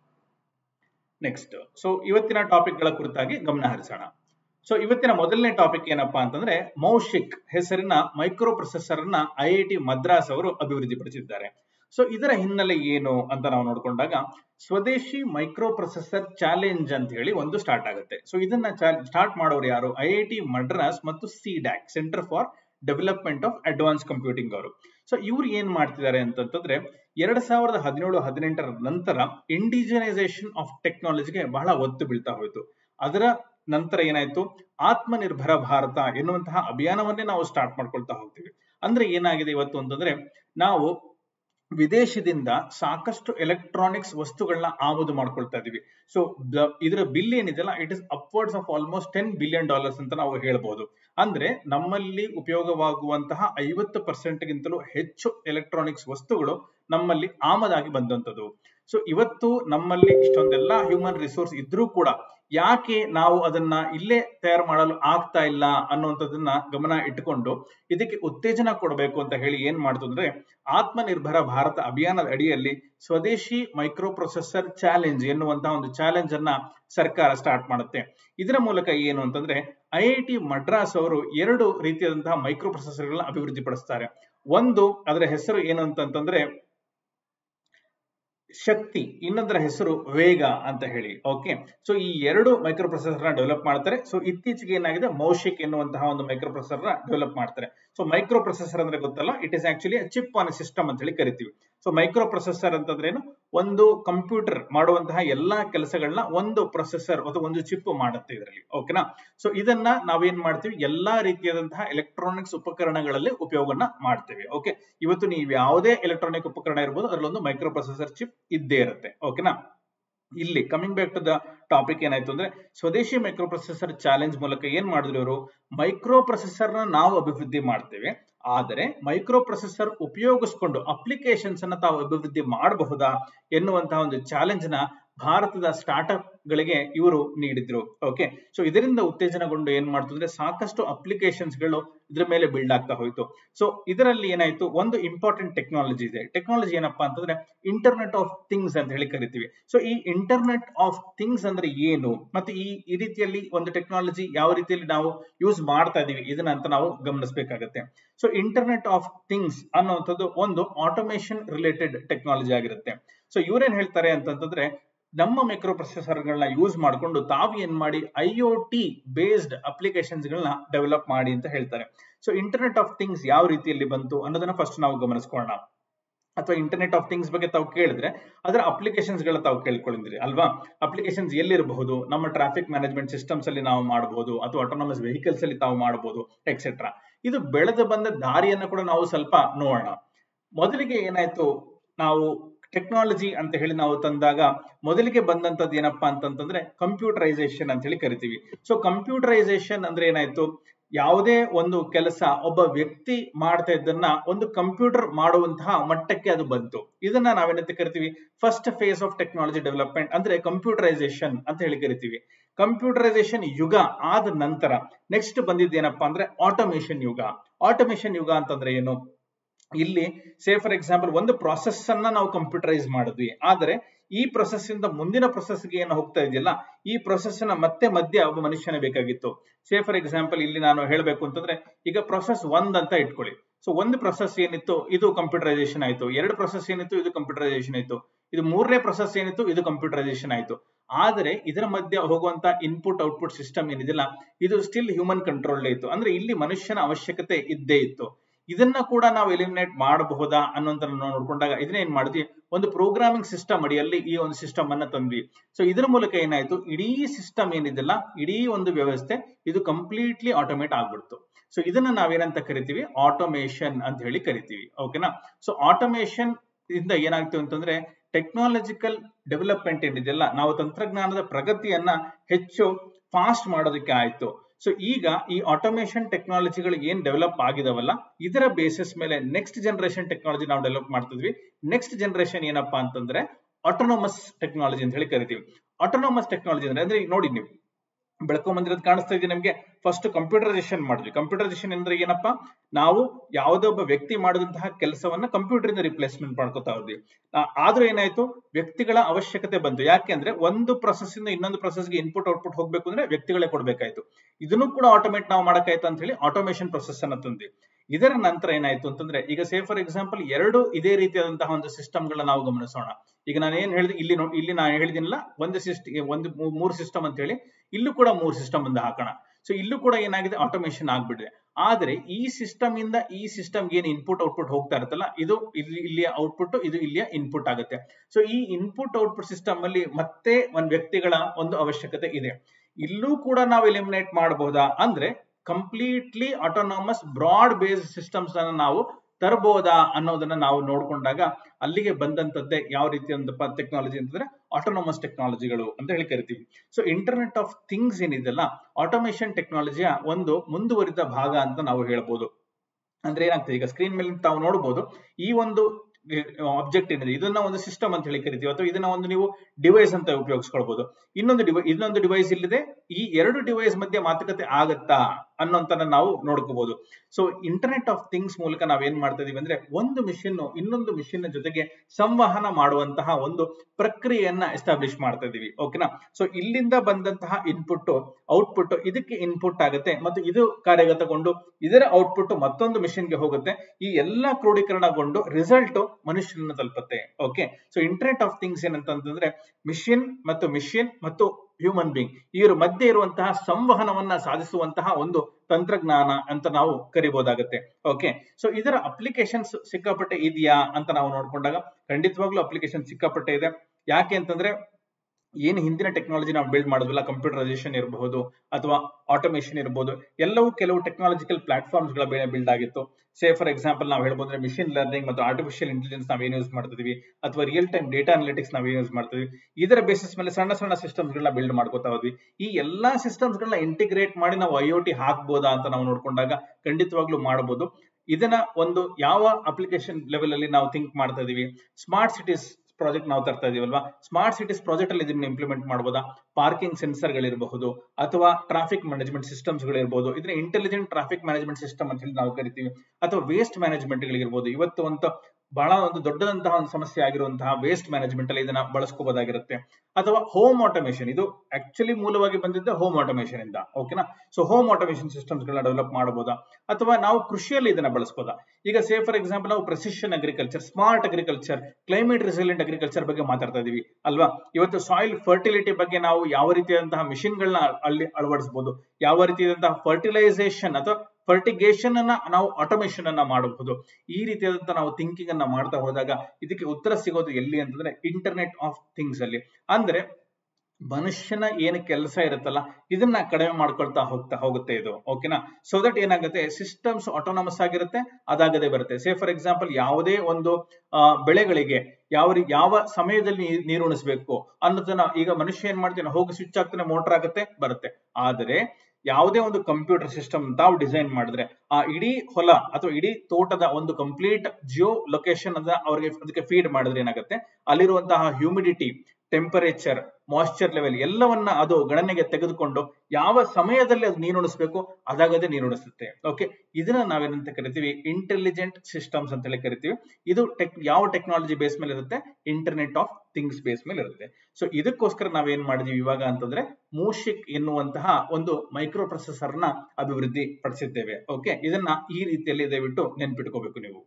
ನೆಕ್ಸ್ಟ್ ಸೊ ಇವತ್ತಿನ ಟಾಪಿಕ್ ಗಳ ಕುರಿತಾಗಿ ಗಮನ ಹರಿಸೋಣ ಸೊ ಇವತ್ತಿನ ಮೊದಲನೇ ಟಾಪಿಕ್ ಏನಪ್ಪಾ ಅಂತಂದ್ರೆ ಮೌಶಿಕ್ ಹೆಸರಿನ ಮೈಕ್ರೋ ಪ್ರೊಸೆಸರ್ ನ ಐ ಐ ಟಿ ಮದ್ರಾಸ್ ಅವರು ಅಭಿವೃದ್ಧಿಪಡಿಸಿದ್ದಾರೆ ಸೊ ಇದರ ಹಿನ್ನೆಲೆ ಏನು ಅಂತ ನಾವು ನೋಡ್ಕೊಂಡಾಗ ಸ್ವದೇಶಿ ಮೈಕ್ರೋ ಪ್ರೊಸೆಸರ್ ಚಾಲೆಂಜ್ ಅಂತ ಹೇಳಿ ಒಂದು ಸ್ಟಾರ್ಟ್ ಆಗುತ್ತೆ ಸೊ ಇದನ್ನ ಸ್ಟಾರ್ಟ್ ಮಾಡೋರು ಯಾರು ಐ ಐ ಟಿ ಮಡ್ರಾಸ್ ಮತ್ತು CDAC centre for development of advance computing ಅವರು ಸೊ ಇವ್ರು ಏನ್ ಮಾಡ್ತಿದ್ದಾರೆ ಅಂತಂತಂದ್ರೆ ಎರಡ್ ಸಾವಿರದ ಹದಿನೇಳು ಹದಿನೆಂಟರ ನಂತರ ಇಂಡಿಜಿನೈಸೇಷನ್ ಆಫ್ ಟೆಕ್ನಾಲಜಿಗೆ ಬಹಳ ಒತ್ತು ಬೀಳ್ತಾ ಹೋಯ್ತು ಅದರ ನಂತರ ಏನಾಯ್ತು ಆತ್ಮನಿರ್ಭರ ಭಾರತ ಎನ್ನುವಂತಹ ಅಭಿಯಾನವನ್ನೇ ನಾವು ಸ್ಟಾರ್ಟ್ ಮಾಡ್ಕೊಳ್ತಾ ಹೋಗ್ತೀವಿ ಅಂದ್ರೆ ಏನಾಗಿದೆ ಇವತ್ತು ಅಂತಂದ್ರೆ ನಾವು ವಿದೇಶದಿಂದ ಸಾಕಷ್ಟು ಎಲೆಕ್ಟ್ರಾನಿಕ್ಸ್ ವಸ್ತುಗಳನ್ನ ಆಮದು ಮಾಡ್ಕೊಳ್ತಾ ಇದೀವಿ ಸೊ ಇದರ ಬಿಲ್ ಏನಿದೆಲ್ಲ it is upwards of almost ten billion dollars ಅಂತ ನಾವು ಹೇಳ್ಬಹುದು ಅಂದ್ರೆ ನಮ್ಮಲ್ಲಿ ಉಪಯೋಗವಾಗುವಂತಹ ಐವತ್ತು ಪರ್ಸೆಂಟ್ ಗಿಂತಲೂ ಹೆಚ್ಚು ಎಲೆಕ್ಟ್ರಾನಿಕ್ಸ್ ವಸ್ತುಗಳು ನಮ್ಮಲ್ಲಿ ಆಮದಾಗಿ ಬಂದಂತದ್ದು ಸೊ ಇವತ್ತು ನಮ್ಮಲ್ಲಿ ಇಷ್ಟೊಂದೆಲ್ಲ ಹ್ಯೂಮನ್ ರಿಸೋರ್ಸ್ ಇದ್ರೂ ಕೂಡ ಯಾಕೆ ನಾವು ಅದನ್ನ ಇಲ್ಲೇ ತಯಾರು ಮಾಡಲು ಆಗ್ತಾ ಇಲ್ಲ ಅನ್ನುವಂಥದ್ದನ್ನ ಗಮನ ಇಟ್ಟುಕೊಂಡು ಇದಕ್ಕೆ ಉತ್ತೇಜನ ಕೊಡಬೇಕು ಅಂತ ಹೇಳಿ ಏನ್ ಮಾಡ್ತಂದ್ರೆ ಆತ್ಮನಿರ್ಭರ ಭಾರತ ಅಭಿಯಾನದ ಅಡಿಯಲ್ಲಿ ಸ್ವದೇಶಿ ಮೈಕ್ರೋ ಪ್ರೊಸೆಸರ್ ಚಾಲೆಂಜ್ ಎನ್ನುವಂತಹ ಒಂದು ಚಾಲೆಂಜ್ ಅನ್ನ ಸರ್ಕಾರ ಸ್ಟಾರ್ಟ್ ಮಾಡುತ್ತೆ ಇದರ ಮೂಲಕ ಏನು ಅಂತಂದ್ರೆ ಐ ಐ ಟಿ ಮಡ್ರಾಸ್ ಅವರು ಎರಡು ರೀತಿಯಾದಂತಹ ಮೈಕ್ರೋ ಪ್ರೊಸೆಸರ್ಗಳನ್ನ ಅಭಿವೃದ್ಧಿ ಪಡಿಸ್ತಾರೆ ಒಂದು ಅದರ ಹೆಸರು ಏನು ಅಂತಂತಂದ್ರೆ ಶಕ್ತಿ ಇನ್ನೊಂದರ ಹೆಸರು ವೇಗ ಅಂತ ಹೇಳಿ ಓಕೆ ಸೊ ಈ ಎರಡು ಮೈಕ್ರೋ ಪ್ರೊಸೆಸರ್ ನ ಡೆವಲಪ್ ಮಾಡ್ತಾರೆ ಸೊ ಇತ್ತೀಚೆಗೆ ಏನಾಗಿದೆ ಮೌಶಿಕ್ ಎನ್ನುವಂತಹ ಒಂದು ಮೈಕ್ರೋ ಪ್ರೊಸೆಸರ್ ನ ಡೆವಲಪ್ ಮಾಡ್ತಾರೆ ಸೊ ಮೈಕ್ರೋ ಪ್ರೊಸೆಸರ್ ಅಂದ್ರೆ ಗೊತ್ತಲ್ಲ it is actually chip on system ಅಂತ ಹೇಳಿ ಕರಿತೀವಿ ಸೊ ಮೈಕ್ರೋ ಪ್ರೊಸೆಸರ್ ಅಂತಂದ್ರೇನು ಒಂದು ಕಂಪ್ಯೂಟರ್ ಮಾಡುವಂತಹ ಎಲ್ಲಾ ಕೆಲಸಗಳನ್ನ ಒಂದು ಪ್ರೊಸೆಸರ್ ಅಥವಾ ಒಂದು ಚಿಪ್ ಮಾಡುತ್ತೆ ಇದರಲ್ಲಿ ಓಕೆನಾ ಸೊ ಇದನ್ನ ನಾವೇನ್ ಮಾಡ್ತೀವಿ ಎಲ್ಲಾ ರೀತಿಯಾದಂತಹ ಎಲೆಕ್ಟ್ರಾನಿಕ್ಸ್ ಉಪಕರಣಗಳಲ್ಲಿ ಉಪಯೋಗನ ಮಾಡ್ತೇವೆ ಓಕೆ ಇವತ್ತು ನೀವು ಯಾವುದೇ ಎಲೆಕ್ಟ್ರಾನಿಕ್ ಉಪಕರಣ ಇರಬಹುದು ಅದರಲ್ಲೊಂದು ಮೈಕ್ರೋ ಪ್ರೊಸೆಸರ್ ಚಿಪ್ ಇದ್ದೇ ಇರುತ್ತೆ ಓಕೆನಾ ಇಲ್ಲಿ coming back to the topic ಏನಾಯ್ತು ಅಂದ್ರೆ ಸ್ವದೇಶಿ ಮೈಕ್ರೋ ಪ್ರೊಸೆಸರ್ ಚಾಲೆಂಜ್ ಮೂಲಕ ಏನ್ ಮಾಡಿದ್ರು ಇವರು ಮೈಕ್ರೋ ಪ್ರೊಸೆಸರ್ ನ ನಾವು ಅಭಿವೃದ್ಧಿ ಮಾಡ್ತೇವೆ ಆದರೆ ಮೈಕ್ರೋ ಪ್ರೊಸೆಸರ್ ಉಪಯೋಗಿಸಿಕೊಂಡು ಅಪ್ಲಿಕೇಶನ್ಸ್ ಅನ್ನ ತಾವು ಅಭಿವೃದ್ಧಿ ಮಾಡಬಹುದಾ ಎನ್ನುವಂತಹ ಒಂದು ಚಾಲೆಂಜ್ ನ ಭಾರತದ ಸ್ಟಾರ್ಟ್ಅಪ್ ಗಳಿಗೆ ಇವರು ನೀಡಿದ್ರು ಓಕೆ ಸೊ ಇದರಿಂದ ಉತ್ತೇಜನಗೊಂಡು ಏನ್ ಮಾಡ್ತಂದ್ರೆ ಸಾಕಷ್ಟು ಅಪ್ಲಿಕೇಶನ್ಸ್ ಗಳು ಇದ್ರ ಮೇಲೆ ಬಿಲ್ಡ್ ಆಗ್ತಾ ಹೋಯ್ತು ಸೊ ಇದರಲ್ಲಿ ಏನಾಯ್ತು ಒಂದು ಇಂಪಾರ್ಟೆಂಟ್ ಟೆಕ್ನಾಲಜಿ ಇದೆ ಟೆಕ್ನಾಲಜಿ ಏನಪ್ಪಾ ಅಂತಂದ್ರೆ ಇಂಟರ್ನೆಟ್ ಆಫ್ ಥಿಂಗ್ಸ್ ಅಂತ ಹೇಳಿ ಕರಿತೀವಿ ಸೊ ಈ ಇಂಟರ್ನೆಟ್ ಆಫ್ ಥಿಂಗ್ಸ್ ಅಂದ್ರೆ ಏನು ಮತ್ತೆ ಈ ಈ ರೀತಿಯಲ್ಲಿ ಒಂದು ಟೆಕ್ನಾಲಜಿ ಯಾವ ರೀತಿಯಲ್ಲಿ ನಾವು ಯೂಸ್ ಮಾಡ್ತಾ ಇದೀವಿ ಇದನ್ನ ಅಂತ ನಾವು ಗಮನಿಸಬೇಕಾಗತ್ತೆ ಸೊ ಇಂಟರ್ನೆಟ್ ಆಫ್ ಥಿಂಗ್ಸ್ ಅನ್ನುವಂಥದ್ದು ಒಂದು ಆಟೋಮೇಶನ್ ರಿಲೇಟೆಡ್ ಟೆಕ್ನಾಲಜಿ ಆಗಿರುತ್ತೆ ಸೊ ಇವ್ರೇನ್ ಹೇಳ್ತಾರೆ ಅಂತಂತಂದ್ರೆ ನಮ್ಮ ಮೈಕ್ರೋ ಪ್ರೊಸೆಸರ್ ಗಳನ್ನ ಯೂಸ್ ಮಾಡಿಕೊಂಡು ತಾವು ಏನ್ ಮಾಡಿ I O T based applications ಗಳನ್ನ ಡೆವಲಪ್ ಮಾಡಿ ಅಂತ ಹೇಳ್ತಾರೆ ಸೊ ಇಂಟರ್ನೆಟ್ ಆಫ್ ಥಿಂಗ್ಸ್ ಯಾವ ರೀತಿಯಲ್ಲಿ ಬಂತು ಅನ್ನೋದನ್ನ ಫಸ್ಟ್ ನಾವು ಗಮನಿಸ್ಕೊಳ್ಳೋಣ ಅಥವಾ ಇಂಟರ್ನೆಟ್ ಆಫ್ ಥಿಂಗ್ಸ್ ಬಗ್ಗೆ ತಾವು ಕೇಳಿದ್ರೆ ಅದರ ಅಪ್ಲಿಕೇಶನ್ಸ್ ಗಳ ತಾವು ಕೇಳ್ಕೊಂಡಿದ್ರಿ ಅಲ್ವಾ ಅಪ್ಲಿಕೇಶನ್ಸ್ ಎಲ್ಲಿರಬಹುದು ನಮ್ಮ ಟ್ರಾಫಿಕ್ ಮ್ಯಾನೇಜ್ಮೆಂಟ್ ಸಿಸ್ಟಮ್ಸ್ ಅಲ್ಲಿ ನಾವು ಮಾಡಬಹುದು ಅಥವಾ ಆಟೋನಮಸ್ ವೆಹಿಕಲ್ಸ್ ಅಲ್ಲಿ ತಾವು ಮಾಡಬಹುದು ಎಕ್ಸೆಟ್ರಾ ಇದು ಬೆಳೆದು ಬಂದ ದಾರಿಯನ್ನ ಕೂಡ ನಾವು ಸ್ವಲ್ಪ ನೋಡೋಣ ಮೊದಲಿಗೆ ಏನಾಯ್ತು ನಾವು ಟೆಕ್ನಾಲಜಿ ಅಂತ ಹೇಳಿ ನಾವು ತಂದಾಗ ಮೊದಲಿಗೆ ಬಂದಂತದ್ದು ಏನಪ್ಪಾ ಅಂತಂತಂದ್ರೆ ಕಂಪ್ಯೂಟರೈಸೇಷನ್ ಅಂತ ಹೇಳಿ ಕರಿತೀವಿ ಸೊ ಕಂಪ್ಯೂಟರೈಸೇಷನ್ ಅಂದ್ರೆ ಏನಾಯ್ತು ಯಾವುದೇ ಒಂದು ಕೆಲಸ ಒಬ್ಬ ವ್ಯಕ್ತಿ ಮಾಡ್ತಾ ಇದ್ದನ್ನ ಒಂದು ಕಂಪ್ಯೂಟರ್ ಮಾಡುವಂತಹ ಮಟ್ಟಕ್ಕೆ ಅದು ಬಂತು ಇದನ್ನ ನಾವೇನಂತ ಕರಿತೀವಿ first phase of technology development ಅಂದ್ರೆ ಕಂಪ್ಯೂಟರೈಸೇಷನ್ ಅಂತ ಹೇಳಿ ಕರಿತೀವಿ ಕಂಪ್ಯೂಟರೈಸೇಷನ್ ಯುಗ ಆದ ನಂತರ ನೆಕ್ಸ್ಟ್ ಬಂದಿದ್ದೇನಪ್ಪಾ ಅಂದ್ರೆ ಆಟೋಮೇಷನ್ ಯುಗ ಆಟೋಮೇಷನ್ ಯುಗ ಅಂತಂದ್ರೆ ಏನು ಇಲ್ಲಿ ಸೇ ಫಾರ್ ಎಕ್ಸಾಂಪಲ್ ಒಂದು ಪ್ರಾಸೆಸ್ ಅನ್ನ ನಾವು ಕಂಪ್ಯೂಟರೈಸ್ ಮಾಡಿದ್ವಿ ಆದರೆ ಈ ಪ್ರೊಸೆಸ್ ಇಂದ ಮುಂದಿನ ಪ್ರೊಸೆಸ್ಗೆ ಏನು ಹೋಗ್ತಾ ಇದೆಯಲ್ಲ ಈ ಪ್ರೊಸೆಸ್ ನ ಮತ್ತೆ ಮಧ್ಯ ಒಬ್ಬ ಮನುಷ್ಯನೇ ಬೇಕಾಗಿತ್ತು ಸೇ ಫಾರ್ ಎಕ್ಸಾಂಪಲ್ ಇಲ್ಲಿ ನಾನು ಹೇಳಬೇಕು ಅಂತಂದ್ರೆ ಈಗ ಪ್ರೊಸೆಸ್ ಒಂದ್ ಅಂತ ಇಟ್ಕೊಳ್ಳಿ ಸೊ ಒಂದು ಪ್ರೊಸೆಸ್ ಏನಿತ್ತು ಇದು ಕಂಪ್ಯೂಟರೈಸೇಷನ್ ಆಯ್ತು ಎರಡು ಪ್ರೊಸೆಸ್ ಏನಿತ್ತು ಇದು ಕಂಪ್ಯೂಟರೈಸೇಷನ್ ಆಯ್ತು ಇದು ಮೂರನೇ ಪ್ರೊಸೆಸ್ ಏನಿತ್ತು ಇದು ಕಂಪ್ಯೂಟರೈಸೇಷನ್ ಆಯ್ತು ಆದರೆ ಇದರ ಮಧ್ಯೆ ಹೋಗುವಂತ ಇನ್ಪುಟ್ ಔಟ್ಪುಟ್ ಸಿಸ್ಟಮ್ ಏನಿದಿಲ್ಲ ಇದು ಸ್ಟಿಲ್ ಹ್ಯೂಮನ್ ಕಂಟ್ರೋಲ್ ಇತ್ತು ಅಂದ್ರೆ ಇಲ್ಲಿ ಮನುಷ್ಯನ ಅವಶ್ಯಕತೆ ಇದ್ದೇ ಇತ್ತು ಇದನ್ನ ಕೂಡ ನಾವು ಎಲಿಮಿನೇಟ್ ಮಾಡಬಹುದಾ ಅನ್ನೋಂತ ನಾವು ನೋಡ್ಕೊಂಡಾಗ ಇದನ್ನ ಏನ್ ಮಾಡಿದ್ವಿ ಒಂದು ಪ್ರೋಗ್ರಾಮಿಂಗ್ ಸಿಸ್ಟಮ್ ಅಡಿಯಲ್ಲಿ ಈ ಒಂದು ಸಿಸ್ಟಮ್ ಅನ್ನ ತಂದ್ವಿ ಸೊ ಇದರ ಮೂಲಕ ಏನಾಯ್ತು ಇಡೀ ಸಿಸ್ಟಮ್ ಏನಿದೆಲ್ಲ ಇಡೀ ಒಂದು ವ್ಯವಸ್ಥೆ ಇದು ಕಂಪ್ಲೀಟ್ಲಿ ಆಟೋಮೇಟ್ ಆಗ್ಬಿಡ್ತು ಸೊ ಇದನ್ನ ನಾವೇನಂತ ಕರಿತೀವಿ ಆಟೋಮೇಷನ್ ಅಂತ ಹೇಳಿ ಕರಿತೀವಿ ಓಕೆನಾ ಸೊ ಆಟೋಮೇಷನ್ ಇಂದ ಏನಾಗ್ತೀವಿ ಅಂತಂದ್ರೆ ಟೆಕ್ನಾಲಜಿಕಲ್ ಡೆವಲಪ್ಮೆಂಟ್ ಏನಿದೆಯಲ್ಲ ನಾವು ತಂತ್ರಜ್ಞಾನದ ಪ್ರಗತಿಯನ್ನ ಹೆಚ್ಚು ಫಾಸ್ಟ್ ಮಾಡೋದಕ್ಕೆ ಆಯ್ತು ಸೊ ಈಗ ಈ ಆಟೋಮೇಷನ್ ಟೆಕ್ನಾಲಜಿಗಳು ಏನ್ ಡೆವಲಪ್ ಆಗಿದಾವಲ್ಲ ಇದರ ಬೇಸಿಸ್ ಮೇಲೆ ನೆಕ್ಸ್ಟ್ ಜನರೇಷನ್ ಟೆಕ್ನಾಲಜಿ ನಾವು ಡೆವಲಪ್ ಮಾಡ್ತಿದ್ವಿ ನೆಕ್ಸ್ಟ್ ಜನರೇಷನ್ ಏನಪ್ಪಾ ಅಂತಂದ್ರೆ ಆಟೋನೋಮಸ್ ಟೆಕ್ನಾಲಜಿ ಅಂತ ಹೇಳಿ ಕರಿತೀವಿ ಆಟೋನೋಮಸ್ ಟೆಕ್ನಾಲಜಿ ಅಂದ್ರೆ ಅಂದ್ರೆ ಈಗ ನೋಡಿ ನೀವು ಬೆಳ್ಕೊಂಡ್ ಬಂದಿರೋದು ಕಾಣಿಸ್ತಾ ಇದೆ ನಮಗೆ ಫಸ್ಟ್ ಕಂಪ್ಯೂಟರೈಸೇಷನ್ ಮಾಡಿದ್ವಿ ಕಂಪ್ಯೂಟರೈಸೇಷನ್ ಅಂದ್ರೆ ಏನಪ್ಪಾ ನಾವು ಯಾವುದೋ ಒಬ್ಬ ವ್ಯಕ್ತಿ ಮಾಡಿದಂತಹ ಕೆಲಸವನ್ನ ಕಂಪ್ಯೂಟರ್ ಇಂದ ರಿಪ್ಲೇಸ್ಮೆಂಟ್ ಮಾಡ್ಕೋತಾ ಹೋದ್ವಿ ಆದ್ರೂ ಏನಾಯ್ತು ವ್ಯಕ್ತಿಗಳ ಅವಶ್ಯಕತೆ ಬಂತು ಯಾಕೆ ಅಂದ್ರೆ ಒಂದು ಪ್ರೊಸೆಸ್ ಇಂದ ಇನ್ನೊಂದು ಪ್ರೊಸೆಸ್ಗೆ ಇನ್ಪುಟ್ ಔಟ್ಪುಟ್ ಹೋಗ್ಬೇಕು ಅಂದ್ರೆ ವ್ಯಕ್ತಿಗಳೇ ಕೊಡ್ಬೇಕಾಯ್ತು ಇದನ್ನು ಕೂಡ ಆಟೋಮೇಟ್ ನಾವು ಮಾಡಕ್ಕಾಯ್ತು ಅಂತ ಹೇಳಿ ಆಟೋಮೇಷನ್ ಪ್ರೊಸೆಸ್ ಅನ್ನ ತಂದ್ವಿ ಇದರ ನಂತರ ಏನಾಯ್ತು ಅಂತಂದ್ರೆ ಈಗ ಸೇ ಫಾರ್ ಎಕ್ಸಾಂಪಲ್ ಎರಡು ಇದೇ ರೀತಿಯಾದಂತಹ ಒಂದು ಸಿಸ್ಟಮ್ ಗಳನ್ನ ನಾವು ಗಮನಿಸೋಣ ಈಗ ನಾನು ಏನ್ ಹೇಳಿದೆ ಇಲ್ಲಿ ನೋಡಿ ಇಲ್ಲಿ ನಾನು ಹೇಳಿದಿನಲ್ಲ ಒಂದು ಸಿಸ್ಟಮ್ ಒಂದು ಮೂರು ಸಿಸ್ಟಮ್ ಅಂತ ಹೇಳಿ ಇಲ್ಲೂ ಕೂಡ ಮೂರು ಸಿಸ್ಟಮ್ ಒಂದು ಹಾಕೋಣ ಸೊ ಇಲ್ಲೂ ಕೂಡ ಏನಾಗಿದೆ ಆಟೋಮೇಷನ್ ಆಗ್ಬಿಟ್ಟಿದೆ ಆದ್ರೆ ಈ ಸಿಸ್ಟಮ್ ಇಂದ ಈ ಸಿಸ್ಟಮ್ ಏನ್ ಇನ್ಪುಟ್ ಔಟ್ಪುಟ್ ಹೋಗ್ತಾ ಇರುತ್ತಲ್ಲ ಇದು ಇಲ್ಲಿ ಇಲ್ಲಿಯ ಔಟ್ಪುಟ್ ಇದು ಇಲ್ಲಿಯ ಇನ್ಪುಟ್ ಆಗುತ್ತೆ ಸೊ ಈ ಇನ್ಪುಟ್ ಔಟ್ಪುಟ್ ಸಿಸ್ಟಮ್ ಅಲ್ಲಿ ಮತ್ತೆ ಒಂದ್ ವ್ಯಕ್ತಿಗಳ ಒಂದು ಅವಶ್ಯಕತೆ ಇದೆ ಇಲ್ಲೂ ಕೂಡ ನಾವು ಎಲಿಮಿನೇಟ್ ಮಾಡಬಹುದಾ ಅಂದ್ರೆ completely autonomous broad based systems ಅನ್ನ ನಾವು ತರಬಹುದಾ ಅನ್ನೋದನ್ನ ನಾವು ನೋಡ್ಕೊಂಡಾಗ ಅಲ್ಲಿಗೆ ಬಂದಂತದ್ದೇ ಯಾವ ರೀತಿಯಂತ ಟೆಕ್ನಾಲಜಿ ಅಂತಂದ್ರೆ ಆಟೋನಮಸ್ ಟೆಕ್ನಾಲಜಿಗಳು ಅಂತ ಹೇಳಿ ಕರಿತೀವಿ ಸೊ ಇಂಟರ್ನೆಟ್ ಆಫ್ ಥಿಂಗ್ಸ್ ಏನಿದೆಲ್ಲ ಆಟೋಮೇಷನ್ ಟೆಕ್ನಾಲಜಿಯ ಒಂದು ಮುಂದುವರಿದ ಭಾಗ ಅಂತ ನಾವು ಹೇಳ್ಬೋದು ಅಂದ್ರೆ ಏನಾಗ್ತದೆ ಈಗ ಸ್ಕ್ರೀನ್ ಮೇಲೆ ತಾವು ನೋಡಬಹುದು ಈ ಒಂದು ಆಬ್ಜೆಕ್ಟ್ ಏನಿದೆ ಇದನ್ನ ಒಂದು ಸಿಸ್ಟಮ್ ಅಂತ ಹೇಳಿ ಕರಿತೀವಿ ಅಥವಾ ಇದನ್ನ ಒಂದು ನೀವು ಡಿವೈಸ್ ಅಂತ ಉಪಯೋಗಿಸ್ಕೊಳ್ಬಹುದು ಇನ್ನೊಂದು ಡಿವೈ ಇನ್ನೊಂದು ಡಿವೈಸ್ ಇಲ್ಲಿದೆ ಈ ಎರಡು ಡಿವೈಸ್ ಮಧ್ಯೆ ಮಾತುಕತೆ ಆಗತ್ತಾ ಅನ್ನೋಂತ ನಾವು ನೋಡ್ಕೋಬಹುದು ಸೊ ಇಂಟರ್ನೆಟ್ ಆಫ್ ಥಿಂಗ್ಸ್ ಮೂಲಕ ನಾವ್ ಏನ್ ಮಾಡ್ತಾ ಇದೀವಿ ಅಂದ್ರೆ ಒಂದು ಮಿಷಿನ್ ಇನ್ನೊಂದು ಮಿಷಿನ್ ಜೊತೆಗೆ ಸಂವಹನ ಮಾಡುವಂತಹ ಒಂದು ಪ್ರಕ್ರಿಯೆಯನ್ನ ಎಸ್ಟಾಬ್ಲಿಷ್ ಮಾಡ್ತಾ ಇದೀವಿ ಓಕೆನಾ ಸೊ ಇಲ್ಲಿಂದ ಬಂದಂತಹ ಇನ್ಪುಟ್ ಔಟ್ಪುಟ್ ಇದಕ್ಕೆ ಇನ್ಪುಟ್ ಆಗುತ್ತೆ ಮತ್ತು ಇದು ಕಾರ್ಯಗತಗೊಂಡು ಇದರ ಔಟ್ಪುಟ್ ಮತ್ತೊಂದು ಮಿಷಿನ್ಗೆ ಹೋಗುತ್ತೆ ಈ ಎಲ್ಲಾ ಕ್ರೋಢೀಕರಣಗೊಂಡು ರಿಸಲ್ಟ್ ಮನುಷ್ಯನನ್ನ ತಲುಪುತ್ತೆ okay so internet of things ಏನಂತಂದ್ರೆ ಮಿಷಿನ್ ಮತ್ತು ಮಿಷಿನ್ ಮತ್ತು ಹ್ಯೂಮನ್ ಬೀಯಿಂಗ್ ಇವರು ಮಧ್ಯೆ ಇರುವಂತಹ ಸಂವಹನವನ್ನ ಸಾಧಿಸುವಂತಹ ಒಂದು ತಂತ್ರಜ್ಞಾನ ಅಂತ ನಾವು ಕರಿಬಹುದಾಗತ್ತೆ ಓಕೆ ಸೊ ಇದರ ಅಪ್ಲಿಕೇಶನ್ಸ್ ಸಿಕ್ಕಾಪಟ್ಟೆ ಇದೆಯಾ ಅಂತ ನಾವು ನೋಡ್ಕೊಂಡಾಗ ಖಂಡಿತವಾಗ್ಲೂ ಅಪ್ಲಿಕೇಶನ್ ಸಿಕ್ಕಾಪಟ್ಟೆ ಇದೆ ಯಾಕೆ ಅಂತಂದ್ರೆ ಏನು ಹಿಂದಿನ ಟೆಕ್ನಾಲಜಿ ನಾವು ಬಿಲ್ಡ್ ಮಾಡಿದ್ವಲ್ಲ ಕಂಪ್ಯೂಟರೈಸೇಷನ್ ಇರಬಹುದು ಅಥವಾ ಆಟೋಮೇಷನ್ ಇರಬಹುದು ಎಲ್ಲವೂ ಕೆಲವು ಟೆಕ್ನಾಲಜಿಕಲ್ ಪ್ಲಾಟ್ಫಾರ್ಮ್ಸ್ ಗಳ ಬಿಲ್ಡ್ ಆಗಿತ್ತು ಸೇ ಫಾರ್ ಎಕ್ಸಾಂಪಲ್ ನಾವು ಹೇಳ್ಬೋದ್ರೆ ಮಿಷಿನ್ ಲರ್ನಿಂಗ್ ಮತ್ತು ಆರ್ಟಿಫಿಷಿಯಲ್ ಇಂಟೆಲಿಜೆನ್ಸ್ ನಾವು ಏನ್ ಯೂಸ್ ಮಾಡ್ತಿದ್ವಿ ಅಥವಾ ರಿಯಲ್ ಟೈಮ್ ಡೇಟಾ ಅನಾಲಿಟಿಕ್ಸ್ ನಾವು ಯೂಸ್ ಮಾಡ್ತಿದ್ವಿ ಇದರ ಬೇಸಿಸ್ ಮೇಲೆ ಸಣ್ಣ ಸಣ್ಣ ಸಿಸ್ಟಮ್ಸ್ ಗಳನ್ನ ಬಿಲ್ಡ್ ಮಾಡ್ಕೋತಾ ಹೋದ್ವಿ ಈ ಎಲ್ಲಾ ಸಿಸ್ಟಮ್ಸ್ ಗಳನ್ನ ಇಂಟಿಗ್ರೇಟ್ ಮಾಡಿ ನಾವು ಐ ಟಿ ಹಾಕ್ಬೋದಾ ಅಂತ ನಾವು ನೋಡ್ಕೊಂಡಾಗ ಖಂಡಿತವಾಗ್ಲೂ ಮಾಡಬಹುದು ಇದನ್ನ ಒಂದು ಯಾವ ಅಪ್ಲಿಕೇಶನ್ ಲೆವೆಲ್ ಅಲ್ಲಿ ನಾವು ಥಿಂಕ್ ಮಾಡ್ತಾ ಇದೀವಿ ಸ್ಮಾರ್ಟ್ ಸಿಟೀಸ್ ಪ್ರಾಜೆಕ್ಟ್ ನಾವು ತರ್ತಾ ಇದೀವಲ್ವಾ ಸ್ಮಾರ್ಟ್ ಸಿಟೀಸ್ ಪ್ರಾಜೆಕ್ಟ್ ಅಲ್ಲಿ ಇದನ್ನ ಇಂಪ್ಲಿಮೆಂಟ್ ಮಾಡಬಹುದಾ ಪಾರ್ಕಿಂಗ್ ಸೆನ್ಸರ್ ಗಳಿರಬಹುದು ಅಥವಾ ಟ್ರಾಫಿಕ್ ಮ್ಯಾನೇಜ್ಮೆಂಟ್ ಸಿಸ್ಟಮ್ಸ್ ಗಳಿರಬಹುದು ಇದನ್ನ ಇಂಟೆಲಿಜೆಂಟ್ ಟ್ರಾಫಿಕ್ ಮ್ಯಾನೇಜ್ಮೆಂಟ್ ಸಿಸ್ಟಮ್ ಅಂತ ಹೇಳಿ ನಾವು ಕರಿತೀವಿ ಅಥವಾ ವೇಸ್ಟ್ ಮ್ಯಾನೇಜ್ಮೆಂಟ್ ಗಳಿರ್ಬೋದು ಇವತ್ತು ಒಂದು ಬಹಳ ಒಂದು ದೊಡ್ಡದಂತಹ ಒಂದು ಸಮಸ್ಯೆ ಆಗಿರುವಂತಹ ವೇಸ್ಟ್ ಮ್ಯಾನೇಜ್ಮೆಂಟ್ ಅಲ್ಲಿ ಇದನ್ನ ಬಳಸ್ಕೋಬಹುದಾಗಿರುತ್ತೆ ಅಥವಾ ಹೋಮ್ ಆಟೋಮೇಷನ್ ಇದು ಆಕ್ಚುಲಿ ಮೂಲವಾಗಿ ಬಂದಿದ್ದ ಹೋಮ್ ಆಟೋಮೇಷನ್ ಇಂದ ಓಕೆನಾ ಸೊ ಹೋಮ್ ಆಟೋಮೇಷನ್ ಸಿಸ್ಟಮ್ಸ್ ಗಳನ್ನ ಡೆವಲಪ್ ಮಾಡಬಹುದಾ ಅಥವಾ ನಾವು ಕೃಷಿಯಲ್ಲಿ ಇದನ್ನ ಬಳಸಬಹುದಾ ಈಗ ಸೇ ಫಾರ್ ಎಕ್ಸಾಂಪಲ್ ನಾವು precision agriculture smart agriculture climate resilient agriculture ಬಗ್ಗೆ ಮಾತಾಡ್ತಾ ಇದೀವಿ ಅಲ್ವಾ ಇವತ್ತು ಸಾಯಿಲ್ ಫರ್ಟಿಲಿಟಿ ಬಗ್ಗೆ ನಾವು ಯಾವ ರೀತಿಯಾದಂತಹ ಮಿಷಿನ್ ಗಳನ್ನ ಅಲ್ಲಿ ಅಳವಡಿಸಬಹುದು ಯಾವ ರೀತಿಯಾದಂತಹ ಫರ್ಟಿಲೈಸೇಷನ್ ಅಥವಾ ಫರ್ಟಿಗೇಷನ್ ಅನ್ನ ನಾವು ಆಟೋಮೇಷನ್ ಅನ್ನ ಮಾಡಬಹುದು ಈ ರೀತಿಯಾದಂತಹ ನಾವು ಥಿಂಕಿಂಗ್ ಅನ್ನ ಮಾಡ್ತಾ ಹೋದಾಗ ಇದಕ್ಕೆ ಉತ್ತರ ಸಿಗೋದು ಎಲ್ಲಿ ಅಂತಂದ್ರೆ ಇಂಟರ್ನೆಟ್ ಆಫ್ ಥಿಂಗ್ಸ್ ಅಲ್ಲಿ ಅಂದ್ರೆ ಮನುಷ್ಯನ ಏನು ಕೆಲಸ ಇರುತ್ತಲ್ಲ ಇದನ್ನ ಕಡಿಮೆ ಮಾಡ್ಕೊಳ್ತಾ ಹೋಗ್ತಾ ಹೋಗುತ್ತೆ ಇದು ಓಕೆನಾ ಸೊ ದಟ್ ಏನಾಗುತ್ತೆ ಸಿಸ್ಟಮ್ಸ್ ಆಟೋನಮಸ್ ಆಗಿರುತ್ತೆ ಅದಾಗದೆ ಬರುತ್ತೆ ಸೇ ಫಾರ್ ಎಕ್ಸಾಂಪಲ್ ಯಾವುದೇ ಒಂದು ಬೆಳೆಗಳಿಗೆ ಯಾವ ಯಾವ ಸಮಯದಲ್ಲಿ ನೀರು ಉಣಿಸ್ಬೇಕು ಅನ್ನೋದನ್ನ ಈಗ ಮನುಷ್ಯ ಏನ್ ಮಾಡ್ತಾನೆ ಹೋಗಿ ಸ್ವಿಚ್ ಆಗ್ತಾನೆ ಮೋಟರ್ ಆಗುತ್ತೆ ಬರುತ್ತೆ ಆದರೆ ಯಾವುದೇ ಒಂದು ಕಂಪ್ಯೂಟರ್ ಸಿಸ್ಟಮ್ ತಾವು ಡಿಸೈನ್ ಮಾಡಿದ್ರೆ ಆ ಇಡೀ ಹೊಲ ಅಥವಾ ಇಡೀ ತೋಟದ ಒಂದು ಕಂಪ್ಲೀಟ್ ಜಿಯೋ ಲೊಕೇಶನ್ ಅದ ಅವ್ರಿಗೆ ಅದಕ್ಕೆ ಫೀಡ್ ಮಾಡಿದ್ರೆ ಏನಾಗುತ್ತೆ ಅಲ್ಲಿರುವಂತಹ ಹ್ಯೂಮಿಡಿಟಿ ಟೆಂಪರೇಚರ್ ಮಾಯಿಶ್ಚರ್ ಲೆವೆಲ್ ಎಲ್ಲವನ್ನ ಅದು ಗಣನೆಗೆ ತೆಗೆದುಕೊಂಡು ಯಾವ ಸಮಯದಲ್ಲಿ ಅದು ನೀರುಣಿಸ್ಬೇಕು ಅದಾಗದೆ ನೀರುಣಿಸುತ್ತೆ ಓಕೆ ಇದನ್ನ ನಾವೇನಂತ ಕರಿತೀವಿ ಇಂಟೆಲಿಜೆಂಟ್ ಸಿಸ್ಟಮ್ಸ್ ಅಂತ ಹೇಳಿ ಕರಿತೀವಿ ಇದು ಟೆಕ್ ಯಾವ ಟೆಕ್ನಾಲಜಿ ಬೇಸ್ ಮೇಲೆ ಇರುತ್ತೆ ಇಂಟರ್ನೆಟ್ ಆಫ್ ಥಿಂಗ್ಸ್ ಬೇಸ್ ಮೇಲೆ ಇರುತ್ತೆ ಸೊ ಇದಕ್ಕೋಸ್ಕರ ನಾವೇನ್ ಮಾಡಿದೀವಿ ಇವಾಗ ಅಂತಂದ್ರೆ ಮೂಷಿಕ್ ಎನ್ನುವಂತಹ ಒಂದು ಮೈಕ್ರೋ ಪ್ರೊಸೆಸರ್ ನ ಅಭಿವೃದ್ಧಿ ಪಡಿಸಿದ್ದೇವೆ ಓಕೆ ಇದನ್ನ ಈ ರೀತಿಯಲ್ಲಿ ದಯವಿಟ್ಟು ನೆನ್ಪಿಟ್ಕೋಬೇಕು ನೀವು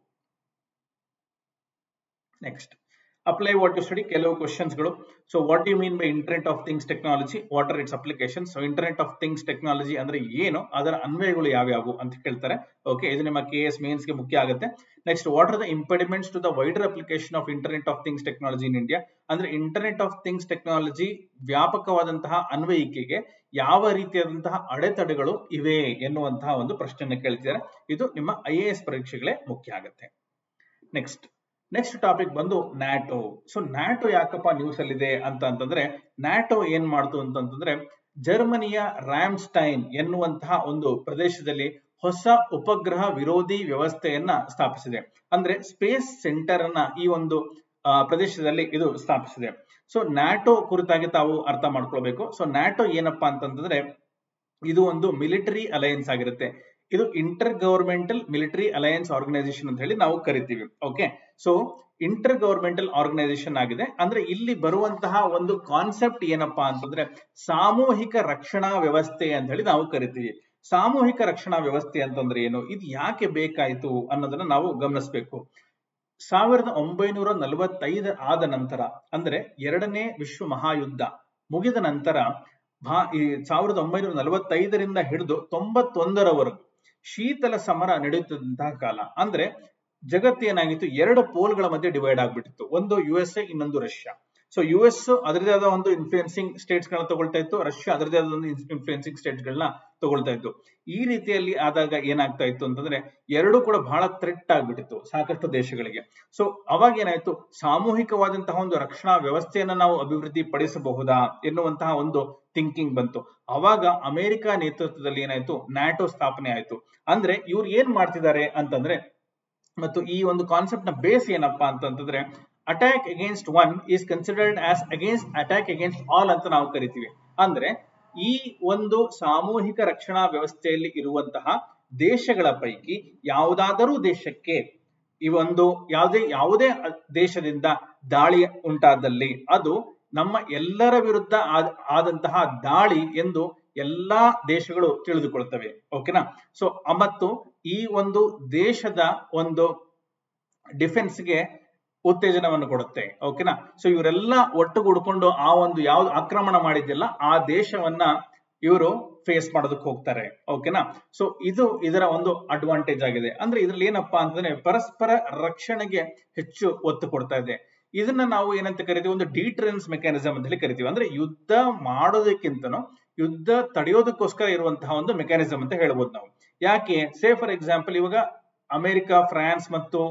next apply what to study ಕೆಲವು ಕ್ವಶನ್ಸ್ ಗಳು so what you mean by internet of things technology what are its application so internet of things technology ಅಂದ್ರೆ ಏನು ಅದರ ಅನ್ವಯಗಳು ಯಾವ್ಯಾವು ಅಂತ ಕೇಳ್ತಾರೆ ಓಕೆ ಇದು ನಿಮ್ಮ ಕೆ ಎಸ್ ಮೇನ್ಸ್ ಗೆ ಮುಖ್ಯ ಆಗುತ್ತೆ next what are the impediments to the wider application of internet of things technology in India ಅಂದ್ರೆ ಇಂಟರ್ನೆಟ್ ಆಫ್ ಥಿಂಗ್ಸ್ ಟೆಕ್ನಾಲಜಿ ವ್ಯಾಪಕವಾದಂತಹ ಅನ್ವಯಿಕೆಗೆ ಯಾವ ರೀತಿಯಾದಂತಹ ಅಡೆತಡೆಗಳು ಇವೆ ಎನ್ನುವಂತಹ ಒಂದು ಪ್ರಶ್ನೆಯನ್ನು ಕೇಳ್ತಿದ್ದಾರೆ ಇದು ನಿಮ್ಮ ಐ ಎ ಎಸ್ ಪರೀಕ್ಷೆಗಳೇ ಮುಖ್ಯ ಆಗುತ್ತೆ ನೆಕ್ಸ್ಟ್ ನೆಕ್ಸ್ಟ್ ಟಾಪಿಕ್ ಬಂದು ನ್ಯಾಟೋ ಸೊ ನ್ಯಾಟೋ ಯಾಕಪ್ಪ ನ್ಯೂಸ್ ಅಲ್ಲಿದೆ ಅಂತ ಅಂತಂದ್ರೆ ನ್ಯಾಟೋ ಏನ್ ಮಾಡ್ತು ಅಂತಂತಂದ್ರೆ ಜರ್ಮನಿಯ ರಾಮ್ಸ್ಟೈನ್ ಎನ್ನುವಂತಹ ಒಂದು ಪ್ರದೇಶದಲ್ಲಿ ಹೊಸ ಉಪಗ್ರಹ ವಿರೋಧಿ ವ್ಯವಸ್ಥೆಯನ್ನ ಸ್ಥಾಪಿಸಿದೆ ಅಂದ್ರೆ ಸ್ಪೇಸ್ ಸೆಂಟರ್ ಅನ್ನ ಈ ಒಂದು ಪ್ರದೇಶದಲ್ಲಿ ಇದು ಸ್ಥಾಪಿಸಿದೆ ಸೊ ನ್ಯಾಟೋ ಕುರಿತಾಗಿ ತಾವು ಅರ್ಥ ಮಾಡ್ಕೊಳ್ಬೇಕು ಸೊ ನ್ಯಾಟೋ ಏನಪ್ಪಾ ಅಂತಂತಂದ್ರೆ ಇದು ಒಂದು ಮಿಲಿಟರಿ ಅಲಯನ್ಸ್ ಆಗಿರುತ್ತೆ ಇದು intergovernmental military alliance organisation ಅಂತ ಹೇಳಿ ನಾವು ಕರಿತೀವಿ okay so intergovernmental organisation ಆಗಿದೆ ಅಂದ್ರೆ ಇಲ್ಲಿ ಬರುವಂತಹ ಒಂದು ಕಾನ್ಸೆಪ್ಟ್ ಏನಪ್ಪಾ ಅಂತಂದ್ರೆ ಸಾಮೂಹಿಕ ರಕ್ಷಣಾ ವ್ಯವಸ್ಥೆ ಅಂತ ಹೇಳಿ ನಾವು ಕರಿತೀವಿ ಸಾಮೂಹಿಕ ರಕ್ಷಣಾ ವ್ಯವಸ್ಥೆ ಅಂತಂದ್ರೆ ಏನು ಇದು ಯಾಕೆ ಬೇಕಾಯ್ತು ಅನ್ನೋದನ್ನ ನಾವು ಗಮನಿಸಬೇಕು ಸಾವಿರದ ಒಂಬೈನೂರ ನಲವತ್ತೈದ ಆದ ನಂತರ ಅಂದ್ರೆ ಎರಡನೇ ವಿಶ್ವ ಮಹಾಯುದ್ಧ ಮುಗಿದ ನಂತರ ಭಾ ಈ ಸಾವಿರದ ಒಂಬೈನೂರ ನಲವತ್ತೈದರಿಂದ ಹಿಡಿದು ತೊಂಬತ್ತೊಂದರವರೆಗೂ ಶೀತಲ ಸಮರ ನಡೆಯುತ್ತಿದ್ದಂತಹ ಕಾಲ ಅಂದ್ರೆ ಜಗತ್ತು ಏನಾಗಿತ್ತು ಎರಡು ಪೋಲ್ಗಳ ಮಧ್ಯೆ ಡಿವೈಡ್ ಆಗ್ಬಿಟ್ಟಿತ್ತು ಒಂದು ಯು ಎಸ್ ಎ ಇನ್ನೊಂದು ರಷ್ಯಾ ಸೊ ಯು ಎಸ್ ಅದರದೇ ಆದ ಒಂದು ಇನ್ಫ್ಲೂಯೆನ್ಸಿಂಗ್ ಸ್ಟೇಟ್ಸ್ ಗಳನ್ನ ತಗೊಳ್ತಾ ಇತ್ತು ರಷ್ಯಾ ಅದರದೇ ಆದ ಒಂದು ಇನ್ಫ್ಲೂಯೆನ್ಸಿಂಗ್ ಸ್ಟೇಟ್ಸ್ ಗಳನ್ನ ತಗೊಳ್ತಾ ಇತ್ತು ಈ ರೀತಿಯಲ್ಲಿ ಆದಾಗ ಏನಾಗ್ತಾ ಇತ್ತು ಅಂತಂದ್ರೆ ಎರಡು ಕೂಡ ಬಹಳ ಥ್ರೆಟ್ ಆಗ್ಬಿಟ್ಟಿತ್ತು ಸಾಕಷ್ಟು ದೇಶಗಳಿಗೆ ಸೊ ಅವಾಗ ಏನಾಯ್ತು ಸಾಮೂಹಿಕವಾದಂತಹ ಒಂದು ರಕ್ಷಣಾ ವ್ಯವಸ್ಥೆಯನ್ನ ನಾವು ಅಭಿವೃದ್ಧಿ ಪಡಿಸಬಹುದಾ ಎನ್ನುವಂತಹ ಒಂದು ಥಿಂಕಿಂಗ್ ಬಂತು ಅವಾಗ ಅಮೆರಿಕ ನೇತೃತ್ವದಲ್ಲಿ ಏನಾಯ್ತು ನ್ಯಾಟೋ ಸ್ಥಾಪನೆ ಆಯ್ತು ಅಂದ್ರೆ ಇವ್ರು ಏನ್ ಮಾಡ್ತಿದ್ದಾರೆ ಅಂತಂದ್ರೆ ಮತ್ತು ಈ ಒಂದು ಕಾನ್ಸೆಪ್ಟ್ ನ ಬೇಸ್ ಏನಪ್ಪಾ ಅಂತಂತಂದ್ರೆ attack against one is considered as against attack against all ಅಂತ ನಾವು ಕರಿತೀವಿ ಅಂದ್ರೆ ಈ ಒಂದು ಸಾಮೂಹಿಕ ರಕ್ಷಣಾ ವ್ಯವಸ್ಥೆಯಲ್ಲಿ ಇರುವಂತಹ ದೇಶಗಳ ಪೈಕಿ ಯಾವುದಾದರೂ ದೇಶಕ್ಕೆ ಈ ಒಂದು ಯಾವುದೇ ಯಾವುದೇ ದೇಶದಿಂದ ದಾಳಿ ಉಂಟಾದಲ್ಲಿ ಅದು ನಮ್ಮ ಎಲ್ಲರ ವಿರುದ್ಧ ಆದಂತಹ ದಾಳಿ ಎಂದು ಎಲ್ಲಾ ದೇಶಗಳು ತಿಳಿದುಕೊಳ್ತವೆ ಓಕೆನಾ ಸೊ ಮತ್ತು ಈ ಒಂದು ದೇಶದ ಒಂದು ಡಿಫೆನ್ಸ್ಗೆ ಉತ್ತೇಜನವನ್ನು ಕೊಡುತ್ತೆ ಓಕೆನಾ ಸೊ ಇವರೆಲ್ಲ ಒಟ್ಟುಗೂಡ್ಕೊಂಡು ಆ ಒಂದು ಯಾವ್ದು ಆಕ್ರಮಣ ಮಾಡಿದ್ಯಲ್ಲ ಆ ದೇಶವನ್ನ ಇವರು ಫೇಸ್ ಮಾಡೋದಕ್ಕೆ ಹೋಗ್ತಾರೆ ಓಕೆನಾ ಸೊ ಇದು ಇದರ ಒಂದು ಅಡ್ವಾಂಟೇಜ್ ಆಗಿದೆ ಅಂದ್ರೆ ಇದ್ರಲ್ಲಿ ಏನಪ್ಪಾ ಅಂತಂದ್ರೆ ಪರಸ್ಪರ ರಕ್ಷಣೆಗೆ ಹೆಚ್ಚು ಒತ್ತು ಕೊಡ್ತಾ ಇದೆ ಇದನ್ನ ನಾವು ಏನಂತ ಕರಿತೀವಿ ಒಂದು ಡಿಟ್ರೆನ್ಸ್ ಮೆಕ್ಯಾನಿಸಮ್ ಅಂತ ಹೇಳಿ ಕರಿತೀವಿ ಅಂದ್ರೆ ಯುದ್ಧ ಮಾಡೋದಕ್ಕಿಂತನೂ ಯುದ್ಧ ತಡೆಯೋದಕ್ಕೋಸ್ಕರ ಇರುವಂತಹ ಒಂದು ಮೆಕ್ಯಾನಿಸಮ್ ಅಂತ ಹೇಳ್ಬೋದು ನಾವು ಯಾಕೆ ಸೇ ಫಾರ್ ಎಕ್ಸಾಂಪಲ್ ಇವಾಗ ಅಮೆರಿಕ ಫ್ರಾನ್ಸ್ ಮತ್ತು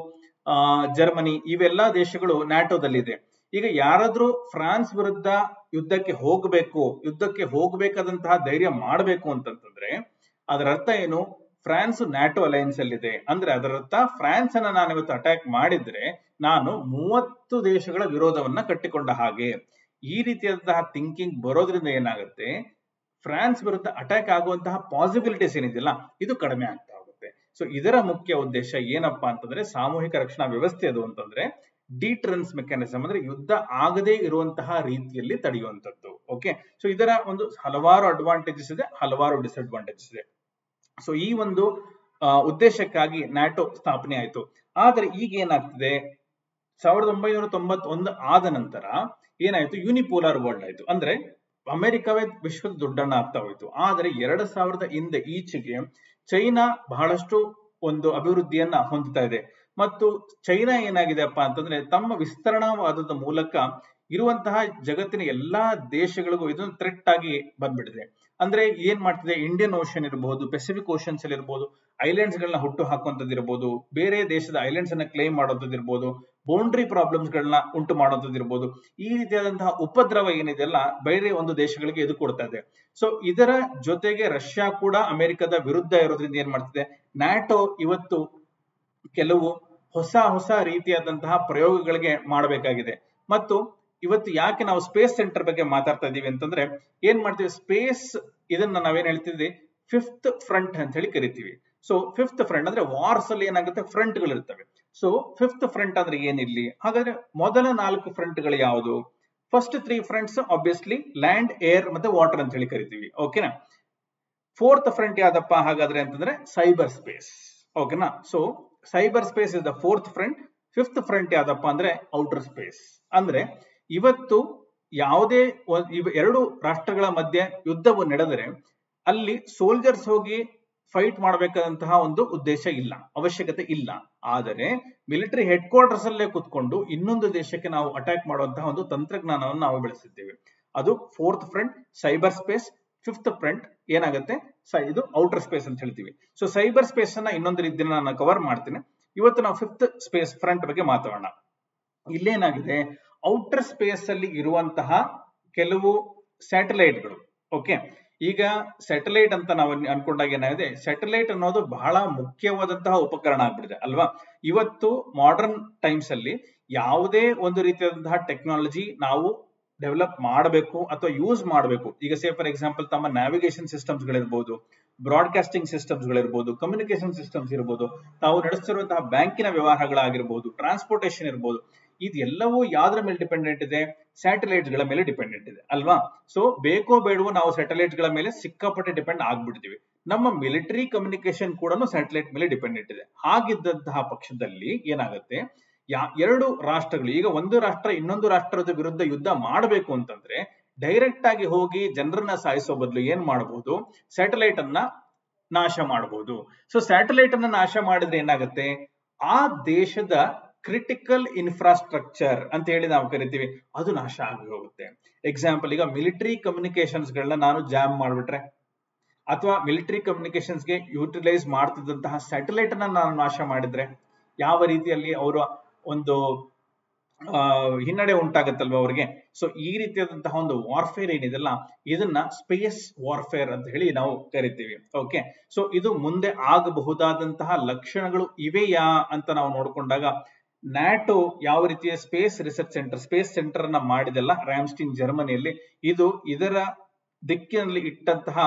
ಜರ್ಮನಿ ಇವೆಲ್ಲಾ ದೇಶಗಳು ನ್ಯಾಟೋದಲ್ಲಿದೆ ಈಗ ಯಾರಾದ್ರೂ ಫ್ರಾನ್ಸ್ ವಿರುದ್ಧ ಯುದ್ಧಕ್ಕೆ ಹೋಗಬೇಕು ಯುದ್ಧಕ್ಕೆ ಹೋಗಬೇಕಾದಂತಹ ಧೈರ್ಯ ಮಾಡಬೇಕು ಅಂತಂತಂದ್ರೆ ಅದರ ಅರ್ಥ ಏನು ಫ್ರಾನ್ಸ್ ನ್ಯಾಟೋ ಅಲಯನ್ಸ್ ಅಲ್ಲಿದೆ ಅಂದ್ರೆ ಅದರ ಅರ್ಥ ಫ್ರಾನ್ಸ್ ಅನ್ನ ನಾನು ಇವತ್ತು ಅಟ್ಯಾಕ್ ಮಾಡಿದ್ರೆ ನಾನು ಮೂವತ್ತು ದೇಶಗಳ ವಿರೋಧವನ್ನ ಕಟ್ಟಿಕೊಂಡ ಹಾಗೆ ಈ ರೀತಿಯಾದಂತಹ ಥಿಂಕಿಂಗ್ ಬರೋದ್ರಿಂದ ಏನಾಗುತ್ತೆ ಫ್ರಾನ್ಸ್ ವಿರುದ್ಧ ಅಟ್ಯಾಕ್ ಆಗುವಂತಹ ಪಾಸಿಬಿಲಿಟೀಸ್ ಏನಿದೆಯಲ್ಲ ಇದು ಕಡಿಮೆ ಆಗ್ತಾ ಹೋಗುತ್ತೆ ಸೊ ಇದರ ಮುಖ್ಯ ಉದ್ದೇಶ ಏನಪ್ಪಾ ಅಂತಂದ್ರೆ ಸಾಮೂಹಿಕ ರಕ್ಷಣಾ ವ್ಯವಸ್ಥೆ ಅದು ಅಂತಂದ್ರೆ ಡಿಟ್ರೆನ್ಸ್ ಮೆಕ್ಯಾನಿಸಮ್ ಅಂದ್ರೆ ಯುದ್ಧ ಆಗದೇ ಇರುವಂತಹ ರೀತಿಯಲ್ಲಿ ತಡೆಯುವಂತದ್ದು ಓಕೆ ಸೊ ಇದರ ಒಂದು ಹಲವಾರು ಅಡ್ವಾಂಟೇಜಸ್ ಇದೆ ಹಲವಾರು ಡಿಸ್ಅಡ್ವಾಂಟೇಜಸ್ ಇದೆ ಸೊ ಈ ಒಂದು ಉದ್ದೇಶಕ್ಕಾಗಿ ನ್ಯಾಟೋ ಸ್ಥಾಪನೆ ಆಯಿತು ಆದ್ರೆ ಈಗ ಏನಾಗ್ತಿದೆ ಸಾವಿರದ ಒಂಬೈನೂರ ತೊಂಬತ್ತೊಂದು ಆದ ನಂತರ ಏನಾಯ್ತು ಯೂನಿಪೋಲಾರ್ ವರ್ಲ್ಡ್ ಆಯ್ತು ಅಂದ್ರೆ ಅಮೆರಿಕವೇ ವಿಶ್ವದ ದೊಡ್ಡಣ್ಣ ಆಗ್ತಾ ಹೋಯ್ತು ಆದ್ರೆ ಎರಡ್ ಸಾವಿರದ ಹಿಂದೆ ಈಚೆಗೆ ಚೈನಾ ಬಹಳಷ್ಟು ಒಂದು ಅಭಿವೃದ್ಧಿಯನ್ನ ಹೊಂದುತ್ತಾ ಇದೆ ಮತ್ತು ಚೈನಾ ಏನಾಗಿದೆಪ್ಪ ಅಂತಂದ್ರೆ ತಮ್ಮ ವಿಸ್ತರಣಾವಾದದ ಮೂಲಕ ಇರುವಂತಹ ಜಗತ್ತಿನ ಎಲ್ಲಾ ದೇಶಗಳಿಗೂ ಇದೊಂದು ಥ್ರೆಟ್ ಆಗಿ ಬಂದ್ಬಿಟ್ಟಿದೆ ಅಂದ್ರೆ ಏನ್ ಮಾಡ್ತಿದೆ ಇಂಡಿಯನ್ ಓಷನ್ ಇರಬಹುದು ಪೆಸಿಫಿಕ್ ಓಷನ್ಸ್ ಅಲ್ಲಿ ಇರಬಹುದು ಐಲ್ಯಾಂಡ್ಸ್ ಗಳನ್ನ ಹುಟ್ಟು ಹಾಕುವಂತದ್ದು ಇರಬಹುದು ಬೇರೆ ದೇಶದ ಐಲ್ಯಾಂಡ್ಸ್ ಅನ್ನ ಕ್ಲೈಮ್ ಮಾಡೋದು ಇರಬಹುದು ಬೌಂಡ್ರಿ ಪ್ರಾಬ್ಲಮ್ಸ್ ಗಳನ್ನ ಉಂಟು ಮಾಡೋದು ಇರಬಹುದು ಈ ರೀತಿಯಾದಂತಹ ಉಪದ್ರವ ಏನಿದೆಲ್ಲ ಬೇರೆ ಒಂದು ದೇಶಗಳಿಗೆ ಎದು ಕೊಡ್ತಾ ಇದೆ ಸೊ ಇದರ ಜೊತೆಗೆ ರಷ್ಯಾ ಕೂಡ ಅಮೆರಿಕದ ವಿರುದ್ಧ ಇರೋದ್ರಿಂದ ಏನ್ ಮಾಡ್ತಿದೆ ನ್ಯಾಟೋ ಇವತ್ತು ಕೆಲವು ಹೊಸ ಹೊಸ ರೀತಿಯಾದಂತಹ ಪ್ರಯೋಗಗಳಿಗೆ ಮಾಡಬೇಕಾಗಿದೆ ಮತ್ತು ಇವತ್ತು ಯಾಕೆ ನಾವು ಸ್ಪೇಸ್ ಸೆಂಟರ್ ಬಗ್ಗೆ ಮಾತಾಡ್ತಾ ಇದೀವಿ ಅಂತಂದ್ರೆ ಏನ್ ಮಾಡ್ತೀವಿ ಸ್ಪೇಸ್ ಇದನ್ನ ನಾವೇನ್ ಹೇಳ್ತಿದ್ವಿ ಫಿಫ್ತ್ ಫ್ರಂಟ್ ಅಂತ ಹೇಳಿ ಕರಿತೀವಿ ಸೊ ಫಿಫ್ತ್ ಫ್ರಂಟ್ ಅಂದ್ರೆ ವಾರ್ಸ್ ಅಲ್ಲಿ ಏನಾಗುತ್ತೆ ಫ್ರಂಟ್ ಗಳು ಇರ್ತವೆ ಸೊ ಫಿಫ್ತ್ ಫ್ರಂಟ್ ಅಂದ್ರೆ ಏನಿಲ್ಲಿ ಹಾಗಾದ್ರೆ ಮೊದಲ ನಾಲ್ಕು ಫ್ರಂಟ್ ಗಳು ಯಾವುದು first three fronts obviously land air ಮತ್ತೆ ವಾಟರ್ ಅಂತ ಹೇಳಿ ಕರಿತೀವಿ ಓಕೆನಾ ಫೋರ್ತ್ ಫ್ರಂಟ್ ಯಾವ್ದಪ್ಪ ಹಾಗಾದ್ರೆ ಅಂತಂದ್ರೆ ಸೈಬರ್ ಸ್ಪೇಸ್ ಓಕೆನಾ so cyberspace is the fourth front fifth front ಯಾವ್ದಪ್ಪ ಅಂದ್ರೆ ಔಟರ್ ಸ್ಪೇಸ್ ಅಂದ್ರೆ ಇವತ್ತು ಯಾವುದೇ ಎರಡು ರಾಷ್ಟ್ರಗಳ ಮಧ್ಯೆ ಯುದ್ಧವು ನಡೆದರೆ ಅಲ್ಲಿ ಸೋಲ್ಜರ್ಸ್ ಹೋಗಿ ಫೈಟ್ ಮಾಡಬೇಕಾದಂತಹ ಒಂದು ಉದ್ದೇಶ ಇಲ್ಲ ಅವಶ್ಯಕತೆ ಇಲ್ಲ ಆದರೆ ಮಿಲಿಟರಿ ಹೆಡ್ ಕ್ವಾರ್ಟರ್ಸ್ ಅಲ್ಲೇ ಕುತ್ಕೊಂಡು ಇನ್ನೊಂದು ದೇಶಕ್ಕೆ ನಾವು ಅಟ್ಯಾಕ್ ಮಾಡುವಂತಹ ಒಂದು ತಂತ್ರಜ್ಞಾನವನ್ನು ನಾವು ಬೆಳೆಸಿದ್ದೇವೆ ಅದು fourth front cyberspace fifth front ಏನಾಗುತ್ತೆ ಇದು ಔಟರ್ ಸ್ಪೇಸ್ ಅಂತ ಹೇಳ್ತೀವಿ ಸೊ ಸೈಬರ್ ಸ್ಪೇಸ್ ಅನ್ನ ಇನ್ನೊಂದು ರೀತಿಯಲ್ಲಿ ನಾನು ಕವರ್ ಮಾಡ್ತೀನಿ ಇವತ್ತು ನಾವು ಫಿಫ್ತ್ ಸ್ಪೇಸ್ ಫ್ರಂಟ್ ಬಗ್ಗೆ ಮಾತಾಡೋಣ ಇಲ್ಲೇನಾಗಿದೆ ಔಟರ್ ಸ್ಪೇಸ್ ಅಲ್ಲಿ ಇರುವಂತಹ ಕೆಲವು ಸ್ಯಾಟಲೈಟ್ಗಳು ಓಕೆ ಈಗ ಸ್ಯಾಟಲೈಟ್ ಅಂತ ನಾವು ಅನ್ಕೊಂಡಾಗ ಏನಾಗಿದೆ ಸ್ಯಾಟಲೈಟ್ ಅನ್ನೋದು ಬಹಳ ಮುಖ್ಯವಾದಂತಹ ಉಪಕರಣ ಆಗ್ಬಿಟ್ಟಿದೆ ಅಲ್ವಾ ಇವತ್ತು ಮಾಡರ್ನ್ ಟೈಮ್ಸ್ ಅಲ್ಲಿ ಯಾವುದೇ ಒಂದು ರೀತಿಯಾದಂತಹ ಟೆಕ್ನಾಲಜಿ ನಾವು ಡೆವಲಪ್ ಮಾಡಬೇಕು ಅಥವಾ ಯೂಸ್ ಮಾಡಬೇಕು ಈಗ ಸೇ ಫಾರ್ ಎಕ್ಸಾಂಪಲ್ ತಮ್ಮ ನ್ಯಾವಿಗೇಷನ್ ಸಿಸ್ಟಮ್ಸ್ ಗಳಿರ್ಬೋದು ಬ್ರಾಡ್ಕಾಸ್ಟಿಂಗ್ ಸಿಸ್ಟಮ್ಸ್ ಗಳಿರ್ಬೋದು ಕಮ್ಯುನಿಕೇಶನ್ ಸಿಸ್ಟಮ್ಸ್ ಇರ್ಬೋದು ತಾವು ನಡೆಸ್ತಿರುವಂತಹ ಬ್ಯಾಂಕಿನ ವ್ಯವಹಾರಗಳಾಗಿರ್ಬೋದು ಟ್ರಾನ್ಸ್ಪೋರ್ಟೇಷನ್ ಇರ್ಬೋದು ಇದೆಲ್ಲವೂ ಯಾವ್ದ್ರ ಮೇಲೆ ಡಿಪೆಂಡೆಂಟ್ ಇದೆ ಸ್ಯಾಟಲೈಟ್ ಗಳ ಮೇಲೆ ಡಿಪೆಂಡೆಂಟ್ ಇದೆ ಅಲ್ವಾ ಸೊ ಬೇಕೋ ಬೇಡವೋ ನಾವು ಸ್ಯಾಟಲೈಟ್ ಗಳ ಮೇಲೆ ಸಿಕ್ಕಾಪಟ್ಟೆ ಡಿಪೆಂಡ್ ಆಗ್ಬಿಡ್ತೀವಿ ನಮ್ಮ ಮಿಲಿಟರಿ ಕಮ್ಯುನಿಕೇಶನ್ ಕೂಡ ಸ್ಯಾಟಲೈಟ್ ಮೇಲೆ ಡಿಪೆಂಡೆಂಟ್ ಇದೆ ಹಾಗಿದ್ದಂತಹ ಪಕ್ಷದಲ್ಲಿ ಏನಾಗುತ್ತೆ ಯಾ ಎರಡು ರಾಷ್ಟ್ರಗಳು ಈಗ ಒಂದು ರಾಷ್ಟ್ರ ಇನ್ನೊಂದು ರಾಷ್ಟ್ರದ ವಿರುದ್ಧ ಯುದ್ಧ ಮಾಡಬೇಕು ಅಂತಂದ್ರೆ ಡೈರೆಕ್ಟ್ ಆಗಿ ಹೋಗಿ ಜನರನ್ನ ಸಾಯಿಸೋ ಬದಲು ಏನ್ ಮಾಡಬಹುದು ಸ್ಯಾಟಲೈಟ್ ಅನ್ನ ನಾಶ ಮಾಡಬಹುದು ಸೊ ಸ್ಯಾಟಲೈಟ್ ಅನ್ನ ನಾಶ ಮಾಡಿದ್ರೆ ಏನಾಗುತ್ತೆ ಆ ದೇಶದ ಕ್ರಿಟಿಕಲ್ ಇನ್ಫ್ರಾಸ್ಟ್ರಕ್ಚರ್ ಅಂತ ಹೇಳಿ ನಾವು ಕರಿತೀವಿ ಅದು ನಾಶ ಆಗಿ ಹೋಗುತ್ತೆ ಎಕ್ಸಾಂಪಲ್ ಈಗ ಮಿಲಿಟರಿ ಕಮ್ಯುನಿಕೇಶನ್ಸ್ ಗಳನ್ನ ನಾನು ಜಾಮ್ ಮಾಡ್ಬಿಟ್ರೆ ಅಥವಾ ಮಿಲಿಟರಿ ಕಮ್ಯುನಿಕೇಶನ್ಸ್ ಗೆ ಯೂಟಿಲೈಸ್ ಮಾಡ್ತಿದ್ದಂತಹ ಸ್ಯಾಟಲೈಟ್ ಅನ್ನ ನಾನು ನಾಶ ಮಾಡಿದ್ರೆ ಯಾವ ರೀತಿಯಲ್ಲಿ ಅವರ ಒಂದು ಹಿನ್ನಡೆ ಉಂಟಾಗತ್ತಲ್ವ ಅವರಿಗೆ ಸೊ ಈ ರೀತಿಯಾದಂತಹ ಒಂದು ವಾರ್ಫೇರ್ ಏನಿದೆಲ್ಲ ಇದನ್ನ ಸ್ಪೇಸ್ ವಾರ್ಫೇರ್ ಅಂತ ಹೇಳಿ ನಾವು ಕರಿತೀವಿ ಓಕೆ ಸೊ ಇದು ಮುಂದೆ ಆಗಬಹುದಾದಂತಹ ಲಕ್ಷಣಗಳು ಇವೆಯಾ ಅಂತ ನಾವು ನೋಡ್ಕೊಂಡಾಗ ನ್ಯಾಟೋ ಯಾವ ರೀತಿಯ space research centre space centre ಅನ್ನ ಮಾಡಿದೆಲ್ಲ ರ್ಯಾಮ್ಸ್ಟಿನ್ ಜರ್ಮನಿಯಲ್ಲಿ ಇದು ಇದರ ದಿಕ್ಕಿನಲ್ಲಿ ಇಟ್ಟಂತಹ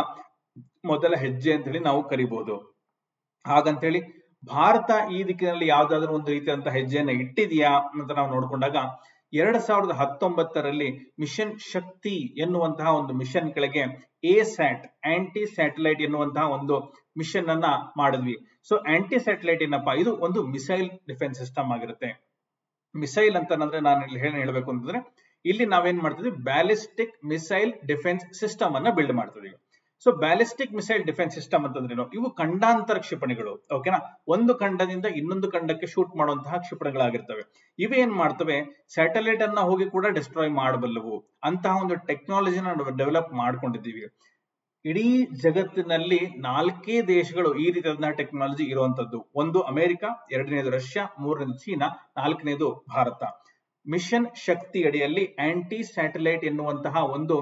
ಮೊದಲ ಹೆಜ್ಜೆ ಅಂತ ಹೇಳಿ ನಾವು ಕರಿಬಹುದು ಹಾಗಂತೇಳಿ ಭಾರತ ಈ ದಿಕ್ಕಿನಲ್ಲಿ ಯಾವ್ದಾದ್ರು ಒಂದು ರೀತಿಯಾದಂತಹ ಹೆಜ್ಜೆಯನ್ನ ಇಟ್ಟಿದೆಯಾ ಅಂತ ನಾವು ನೋಡ್ಕೊಂಡಾಗ ಎರಡ್ ಸಾವಿರದ ಹತ್ತೊಂಬತ್ತರಲ್ಲಿ ಮಿಷನ್ ಶಕ್ತಿ ಎನ್ನುವಂತಹ ಒಂದು ಮಿಷನ್ ಕೆಳಗೆ ಎ ಸ್ಯಾಟ್ ಆಂಟಿ ಸ್ಯಾಟಲೈಟ್ ಎನ್ನುವಂತಹ ಒಂದು ಮಿಷನ್ ಅನ್ನ ಮಾಡಿದ್ವಿ ಸೊ ಆಂಟಿ ಸ್ಯಾಟಲೈಟ್ ಏನಪ್ಪಾ ಇದು ಒಂದು ಮಿಸೈಲ್ ಡಿಫೆನ್ಸ್ ಸಿಸ್ಟಮ್ ಆಗಿರುತ್ತೆ ಮಿಸೈಲ್ ಅಂತ ಅಂದ್ರೆ ನಾನು ಇಲ್ಲಿ ಏನ್ ಹೇಳ್ಬೇಕು ಅಂತಂದ್ರೆ ಇಲ್ಲಿ ನಾವೇನ್ ಮಾಡ್ತಿದ್ವಿ ಬ್ಯಾಲಿಸ್ಟಿಕ್ ಮಿಸೈಲ್ ಡಿಫೆನ್ಸ್ ಸಿಸ್ಟಮ್ ಅನ್ನ ಬಿಲ್ಡ್ ಮಾಡ್ತಿದೀವಿ so ballistic missile defence system ಅಂತಂದ್ರೇನು ಇವು ಖಂಡಾಂತರ ಕ್ಷಿಪಣಿಗಳು ಓಕೆನಾ ಒಂದು ಖಂಡದಿಂದ ಇನ್ನೊಂದು ಖಂಡಕ್ಕೆ ಶೂಟ್ ಮಾಡುವಂತಹ ಕ್ಷಿಪಣಿಗಳಾಗಿರ್ತವೆ ಇವು ಏನ್ ಮಾಡ್ತವೆ ಸ್ಯಾಟಲೈಟ್ ಅನ್ನ ಹೋಗಿ ಕೂಡ ಡಿಸ್ಟ್ರಾಯ್ ಮಾಡಬಲ್ಲವು ಅಂತಹ ಒಂದು ಟೆಕ್ನಾಲಜಿನ ಡೆವಲಪ್ ಮಾಡ್ಕೊಂಡಿದ್ದೀವಿ ಇಡೀ ಜಗತ್ತಿನಲ್ಲಿ ನಾಲ್ಕೇ ದೇಶಗಳು ಈ ರೀತಿಯಾದಂತಹ ಟೆಕ್ನಾಲಜಿ ಇರುವಂತದ್ದು ಒಂದು ಅಮೆರಿಕ ಎರಡನೇದು ರಷ್ಯಾ ಮೂರನೇದು ಚೀನಾ ನಾಲ್ಕನೇದು ಭಾರತ ಮಿಷನ್ ಶಕ್ತಿ ಅಡಿಯಲ್ಲಿ ಆಂಟಿ ಸ್ಯಾಟಲೈಟ್ ಎನ್ನುವಂತಹ ಒಂದು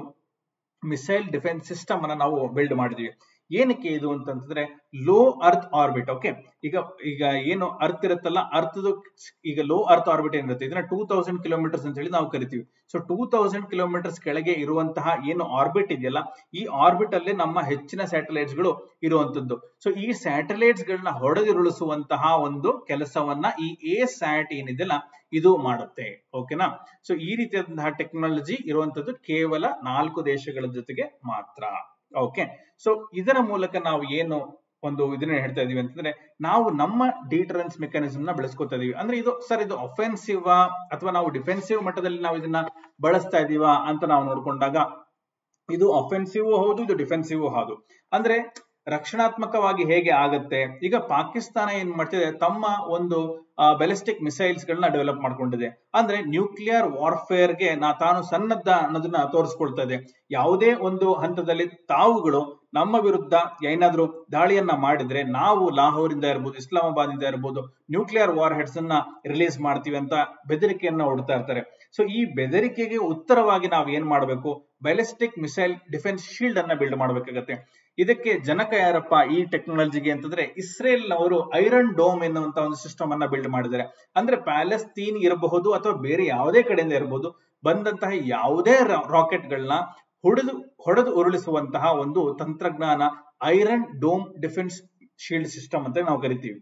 ಮಿಸೈಲ್ ಡಿಫೆನ್ಸ್ ಸಿಸ್ಟಮ್ ಅನ್ನ ನಾವು ಬಿಲ್ಡ್ ಮಾಡಿದೀವಿ ಏನಕ್ಕೆ ಇದು ಅಂತಂದ್ರೆ ಲೋ ಅರ್ತ್ ಆರ್ಬಿಟ್ ಓಕೆ ಈಗ ಈಗ ಏನು ಅರ್ತ್ ಇರುತ್ತಲ್ಲ ಅರ್ಥದ ಈಗ ಲೋ ಅರ್ತ್ ಆರ್ಬಿಟ್ ಏನಿರುತ್ತೆ ಇದನ್ನ ಟೂ ತೌಸಂಡ್ ಕಿಲೋಮೀಟರ್ಸ್ ಅಂತ ಹೇಳಿ ನಾವು ಕರಿತೀವಿ ಸೊ ಟೂ ತೌಸಂಡ್ ಕಿಲೋಮೀಟರ್ಸ್ ಕೆಳಗೆ ಇರುವಂತಹ ಏನು ಆರ್ಬಿಟ್ ಇದೆಯಲ್ಲ ಈ ಆರ್ಬಿಟ್ ಅಲ್ಲಿ ನಮ್ಮ ಹೆಚ್ಚಿನ ಸ್ಯಾಟಲೈಟ್ಸ್ ಗಳು ಇರುವಂತದ್ದು ಸೊ ಈ ಸ್ಯಾಟಲೈಟ್ಸ್ ಗಳನ್ನ ಹೊಡೆದಿರುಳಿಸುವಂತಹ ಒಂದು ಕೆಲಸವನ್ನ ಈ ಎ ಸ್ಯಾಟ್ ಏನಿದೆಯಲ್ಲ ಇದು ಮಾಡುತ್ತೆ ಓಕೆನಾ ಸೊ ಈ ರೀತಿಯಾದಂತಹ ಟೆಕ್ನಾಲಜಿ ಇರುವಂತದ್ದು ಕೇವಲ ನಾಲ್ಕು ದೇಶಗಳ ಜೊತೆಗೆ ಮಾತ್ರ ಓಕೆ ಸೊ ಇದರ ಮೂಲಕ ನಾವು ಏನು ಒಂದು ಇದನ್ನ ಹೇಳ್ತಾ ಇದೀವಿ ಅಂತಂದ್ರೆ ನಾವು ನಮ್ಮ ಡಿಟರೆನ್ಸ್ ಮೆಕ್ಯಾನಿಸಮ್ ನ ಬೆಳೆಸ್ಕೊತಾ ಇದೀವಿ ಅಂದ್ರೆ ಇದು ಸರ್ ಇದು ಅಫೆನ್ಸಿವ್ ಅಥವಾ ನಾವು ಡಿಫೆನ್ಸಿವ್ ಮಟ್ಟದಲ್ಲಿ ನಾವು ಇದನ್ನ ಬಳಸ್ತಾ ಇದೀವಾ ಅಂತ ನಾವು ನೋಡ್ಕೊಂಡಾಗ ಇದು ಅಫೆನ್ಸಿವ್ ಹೌದು ಇದು ಡಿಫೆನ್ಸಿವ್ ಹೌದು ಅಂದ್ರೆ ರಕ್ಷಣಾತ್ಮಕವಾಗಿ ಹೇಗೆ ಆಗತ್ತೆ ಈಗ ಪಾಕಿಸ್ತಾನ ಏನ್ ಮಾಡ್ತಿದೆ ತಮ್ಮ ಒಂದು ಬೆಲಿಸ್ಟಿಕ್ ಮಿಸೈಲ್ಸ್ ಗಳನ್ನ ಡೆವಲಪ್ ಮಾಡ್ಕೊಂಡಿದೆ ಅಂದ್ರೆ ನ್ಯೂಕ್ಲಿಯರ್ ವಾರ್ಫೇರ್ ಗೆ ನಾ ತಾನು ಸನ್ನದ್ಧ ಅನ್ನೋದನ್ನ ತೋರಿಸ್ಕೊಳ್ತಾ ಇದೆ ಯಾವುದೇ ಒಂದು ಹಂತದಲ್ಲಿ ತಾವುಗಳು ನಮ್ಮ ವಿರುದ್ಧ ಏನಾದ್ರೂ ದಾಳಿಯನ್ನ ಮಾಡಿದ್ರೆ ನಾವು ಲಾಹೋರಿಂದ ಇರ್ಬೋದು ಇಸ್ಲಾಮಾಬಾದ್ ಇಂದ ಇರ್ಬೋದು ನ್ಯೂಕ್ಲಿಯರ್ ವಾರ್ ಹೆಡ್ಸ್ ಅನ್ನ ರಿಲೀಸ್ ಮಾಡ್ತೀವಿ ಅಂತ ಬೆದರಿಕೆಯನ್ನ ಹೊಡ್ತಾ ಇರ್ತಾರೆ ಸೊ ಈ ಬೆದರಿಕೆಗೆ ಉತ್ತರವಾಗಿ ನಾವು ಏನ್ ಮಾಡಬೇಕು ಬ್ಯಾಲಿಸ್ಟಿಕ್ ಮಿಸೈಲ್ ಡಿಫೆನ್ಸ್ ಶೀಲ್ಡ್ ಅನ್ನ ಬಿಲ್ಡ್ ಮಾಡಬೇಕಾಗತ್ತೆ ಇದಕ್ಕೆ ಜನಕ ಯಾರಪ್ಪ ಈ ಟೆಕ್ನಾಲಜಿಗೆ ಅಂತಂದ್ರೆ ಇಸ್ರೇಲ್ ನವರು ಐರನ್ ಡೋಮ್ ಎನ್ನುವಂತ ಒಂದು ಸಿಸ್ಟಮ್ ಅನ್ನ ಬಿಲ್ಡ್ ಮಾಡಿದ್ದಾರೆ ಅಂದ್ರೆ ಪ್ಯಾಲೆಸ್ತೀನ್ ಇರಬಹುದು ಅಥವಾ ಬೇರೆ ಯಾವುದೇ ಕಡೆಯಿಂದ ಇರಬಹುದು ಬಂದಂತಹ ಯಾವುದೇ ರಾಕೆಟ್ ಗಳನ್ನ ಹೊಡೆದು ಹೊಡೆದು ಉರುಳಿಸುವಂತಹ ಒಂದು ತಂತ್ರಜ್ಞಾನ iron dome defence shield system ಅಂತ ನಾವು ಕರಿತೀವಿ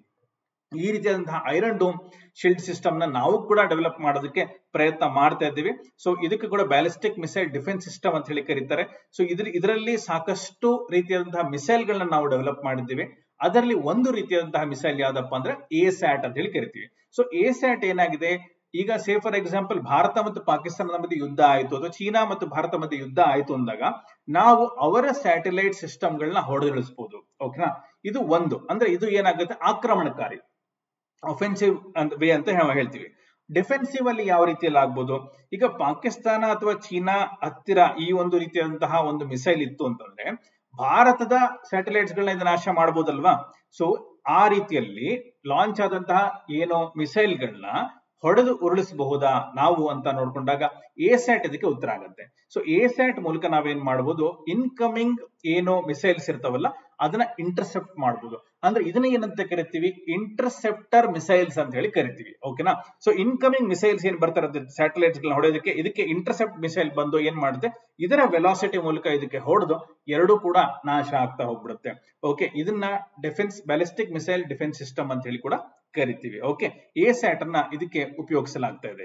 ಈ ರೀತಿಯಾದಂತಹ ಐರನ್ ಡೋಮ್ ಶೀಲ್ಡ್ ಸಿಸ್ಟಮ್ ನ ನಾವು ಕೂಡ ಡೆವಲಪ್ ಮಾಡೋದಕ್ಕೆ ಪ್ರಯತ್ನ ಮಾಡ್ತಾ ಇದ್ದೀವಿ ಸೊ ಇದಕ್ಕೆ ಕೂಡ ಬ್ಯಾಲಿಸ್ಟಿಕ್ ಮಿಸೈಲ್ ಡಿಫೆನ್ಸ್ ಸಿಸ್ಟಮ್ ಅಂತ ಹೇಳಿ ಕರೀತಾರೆ ಸೊ ಇದ್ರ ಇದರಲ್ಲಿ ಸಾಕಷ್ಟು ರೀತಿಯಾದಂತಹ ಮಿಸೈಲ್ ಗಳನ್ನ ನಾವು ಡೆವಲಪ್ ಮಾಡಿದ್ದೀವಿ ಅದರಲ್ಲಿ ಒಂದು ರೀತಿಯಾದಂತಹ ಮಿಸೈಲ್ ಯಾವ್ದಪ್ಪ ಅಂದ್ರೆ ಎ ಸ್ಯಾಟ್ ಅಂತ ಹೇಳಿ ಕರಿತೀವಿ ಸೊ ಎ ಸ್ಯಾಟ್ ಏನಾಗಿದೆ ಈಗ ಸೇ ಫಾರ್ ಎಕ್ಸಾಂಪಲ್ ಭಾರತ ಮತ್ತು ಪಾಕಿಸ್ತಾನದ ಮಧ್ಯೆ ಯುದ್ಧ ಆಯ್ತು ಅಥವಾ ಚೀನಾ ಮತ್ತು ಭಾರತ ಮಧ್ಯೆ ಯುದ್ಧ ಆಯ್ತು ಅಂದಾಗ ನಾವು ಅವರ ಸ್ಯಾಟಲೈಟ್ ಸಿಸ್ಟಮ್ ಗಳನ್ನ ಹೊಡೆದಿಳಿಸಬಹುದು ಓಕೆನಾ ಇದು ಒಂದು ಅಂದ್ರೆ ಇದು ಏನಾಗುತ್ತೆ ಆಕ್ರಮಣಕಾರಿ ಅಫೆನ್ಸಿವ್ ಅಂತ ವೇ ಅಂತ ನಾವು ಹೇಳ್ತೀವಿ ಡಿಫೆನ್ಸಿವ್ ಅಲ್ಲಿ ಯಾವ ರೀತಿಯಲ್ಲಿ ಆಗ್ಬೋದು ಈಗ ಪಾಕಿಸ್ತಾನ ಅಥವಾ ಚೀನಾ ಹತ್ತಿರ ಈ ಒಂದು ರೀತಿಯಾದಂತಹ ಒಂದು ಮಿಸೈಲ್ ಇತ್ತು ಅಂತಂದ್ರೆ ಭಾರತದ ಸ್ಯಾಟಲೈಟ್ಸ್ ಗಳನ್ನ ಇದು ನಾಶ ಮಾಡಬಹುದಲ್ವಾ ಸೊ ಆ ರೀತಿಯಲ್ಲಿ ಲಾಂಚ್ ಆದಂತಹ ಏನೋ ಮಿಸೈಲ್ ಗಳನ್ನ ಹೊಡೆದು ಉರುಳಿಸಬಹುದಾ ನಾವು ಅಂತ ನೋಡ್ಕೊಂಡಾಗ ಎ ಸ್ಯಾಟ್ ಇದಕ್ಕೆ ಉತ್ತರ ಆಗುತ್ತೆ ಸೊ ಎ ಸ್ಯಾಟ್ ಮೂಲಕ ನಾವೇನ್ ಮಾಡಬಹುದು ಇನ್ಕಮಿಂಗ್ ಏನೋ ಮಿಸೈಲ್ಸ್ ಇರ್ತಾವಲ್ಲ ಅದನ್ನ ಇಂಟರ್ಸೆಪ್ಟ್ ಮಾಡಬಹುದು ಅಂದ್ರೆ ಇದನ್ನ ಏನಂತ ಕರಿತೀವಿ ಇಂಟರ್ಸೆಪ್ಟರ್ ಮಿಸೈಲ್ಸ್ ಅಂತ ಹೇಳಿ ಕರಿತೀವಿ ಓಕೆನಾ ಸೊ ಇನ್ಕಮಿಂಗ್ ಮಿಸೈಲ್ಸ್ ಏನ್ ಬರ್ತಾ ಇರುತ್ತೆ ಸ್ಯಾಟಲೈಟ್ಸ್ ಗಳನ್ನ ಹೊಡೆಯೋದಕ್ಕೆ ಇದಕ್ಕೆ ಇಂಟರ್ಸೆಪ್ಟ್ ಮಿಸೈಲ್ ಬಂದು ಏನ್ ಮಾಡುತ್ತೆ ಇದರ ವೆಲಾಸಿಟಿ ಮೂಲಕ ಇದಕ್ಕೆ ಹೊಡೆದು ಎರಡು ಕೂಡ ನಾಶ ಆಗ್ತಾ ಹೋಗ್ಬಿಡುತ್ತೆ ಓಕೆ ಇದನ್ನ defence ballistic missile defence system ಅಂತ ಹೇಳಿ ಕೂಡ ಕರಿತೀವಿ ಓಕೆ ಎ ಸ್ಯಾಟ್ ಅನ್ನ ಇದಕ್ಕೆ ಉಪಯೋಗಿಸಲಾಗ್ತಾ ಇದೆ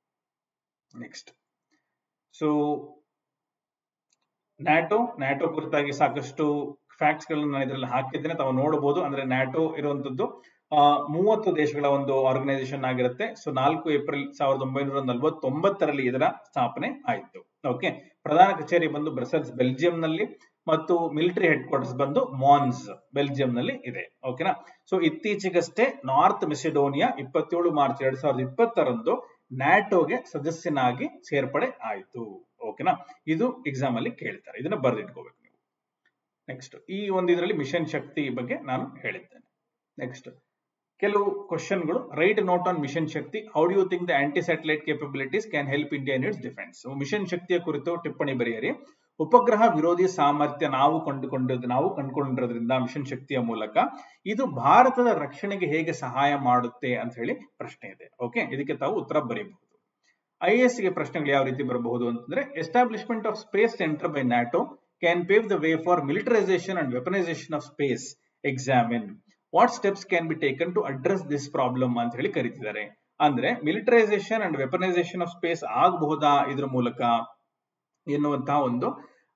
ನೆಕ್ಸ್ಟ್ ಸೊ ನ್ಯಾಟೋ ನ್ಯಾಟೋ ಕುರಿತಾಗಿ ಸಾಕಷ್ಟು ಫ್ಯಾಕ್ಟ್ಸ್ ಗಳನ್ನ ನಾನು ಇದರಲ್ಲಿ ಹಾಕಿದ್ದೇನೆ ತಾವು ನೋಡಬಹುದು ಅಂದ್ರೆ ನ್ಯಾಟೋ ಇರುವಂತದ್ದು ಮೂವತ್ತು ದೇಶಗಳ ಒಂದು ಆರ್ಗನೈಸೇಷನ್ ಆಗಿರುತ್ತೆ ಸೊ ನಾಲ್ಕು ಏಪ್ರಿಲ್ ಸಾವಿರದ ಒಂಬೈನೂರ ನಲವತ್ತೊಂಬತ್ತರಲ್ಲಿ ಇದರ ಸ್ಥಾಪನೆ ಆಯಿತು ಓಕೆ ಪ್ರಧಾನ ಕಚೇರಿ ಬಂದು ಬ್ರಸೆಲ್ಸ್ ಬೆಲ್ಜಿಯಂ ನಲ್ಲಿ ಮತ್ತು ಮಿಲಿಟರಿ ಹೆಡ್ ಕ್ವಾರ್ಟರ್ಸ್ ಬಂದು ಮಾನ್ಸ್ ಬೆಲ್ಜಿಯಂ ನಲ್ಲಿ ಇದೆ ಓಕೆನಾ ಸೊ ಇತ್ತೀಚೆಗಷ್ಟೇ ನಾರ್ತ್ ಮೆಸಿಡೋನಿಯಾ ಇಪ್ಪತ್ತೇಳು ಮಾರ್ಚ್ ಎರಡ್ ಸಾವಿರದ ಇಪ್ಪತ್ತರಂದು ನ್ಯಾಟೋಗೆ ಸದಸ್ಯನಾಗಿ ಸೇರ್ಪಡೆ ಆಯಿತು ಓಕೆನಾ ಇದು ಎಕ್ಸಾಮ್ ಅಲ್ಲಿ ಕೇಳ್ತಾರೆ ಇದನ್ನ ಬರೆದಿಟ್ಕೋಬೇಕು ನೀವು ನೆಕ್ಸ್ಟ್ ಈ ಒಂದು ಇದರಲ್ಲಿ ಮಿಷನ್ ಶಕ್ತಿ ಬಗ್ಗೆ ನಾನು ಹೇಳಿದ್ದೇನೆ ನೆಕ್ಸ್ಟ್ ಕೆಲವು ಕ್ವಶನ್ಗಳು write note on mission Shakti how do you think the anti satellite capabilities can help India in its defence mission ಶಕ್ತಿಯ ಕುರಿತು ಟಿಪ್ಪಣಿ ಬರೆಯಿರಿ ಉಪಗ್ರಹ ವಿರೋಧಿ ಸಾಮರ್ಥ್ಯ ನಾವು ಕಂಡುಕೊಂಡಿರೋದು ನಾವು ಕಂಡುಕೊಂಡಿರೋದ್ರಿಂದ ಮಿಷನ್ ಶಕ್ತಿಯ ಮೂಲಕ ಇದು ಭಾರತದ ರಕ್ಷಣೆಗೆ ಹೇಗೆ ಸಹಾಯ ಮಾಡುತ್ತೆ ಅಂತ ಹೇಳಿ ಪ್ರಶ್ನೆ ಇದೆ ಓಕೆ ಇದಕ್ಕೆ ತಾವು ಉತ್ತರ ಬರೀಬಹುದು ಐ ಎಸ್ ಗೆ ಪ್ರಶ್ನೆಗಳು ಯಾವ ರೀತಿ ಬರಬಹುದು ಅಂತಂದ್ರೆ establishment of space centre by NATO can pave the way for militarisation and weaponisation of space examine what steps can be taken to address this problem ಅಂತ ಹೇಳಿ ಕರೀತಿದ್ದಾರೆ ಅಂದ್ರೆ militarisation and weaponisation of space ಆಗಬಹುದಾ ಇದ್ರ ಮೂಲಕ ಎನ್ನುವಂತಹ ಒಂದು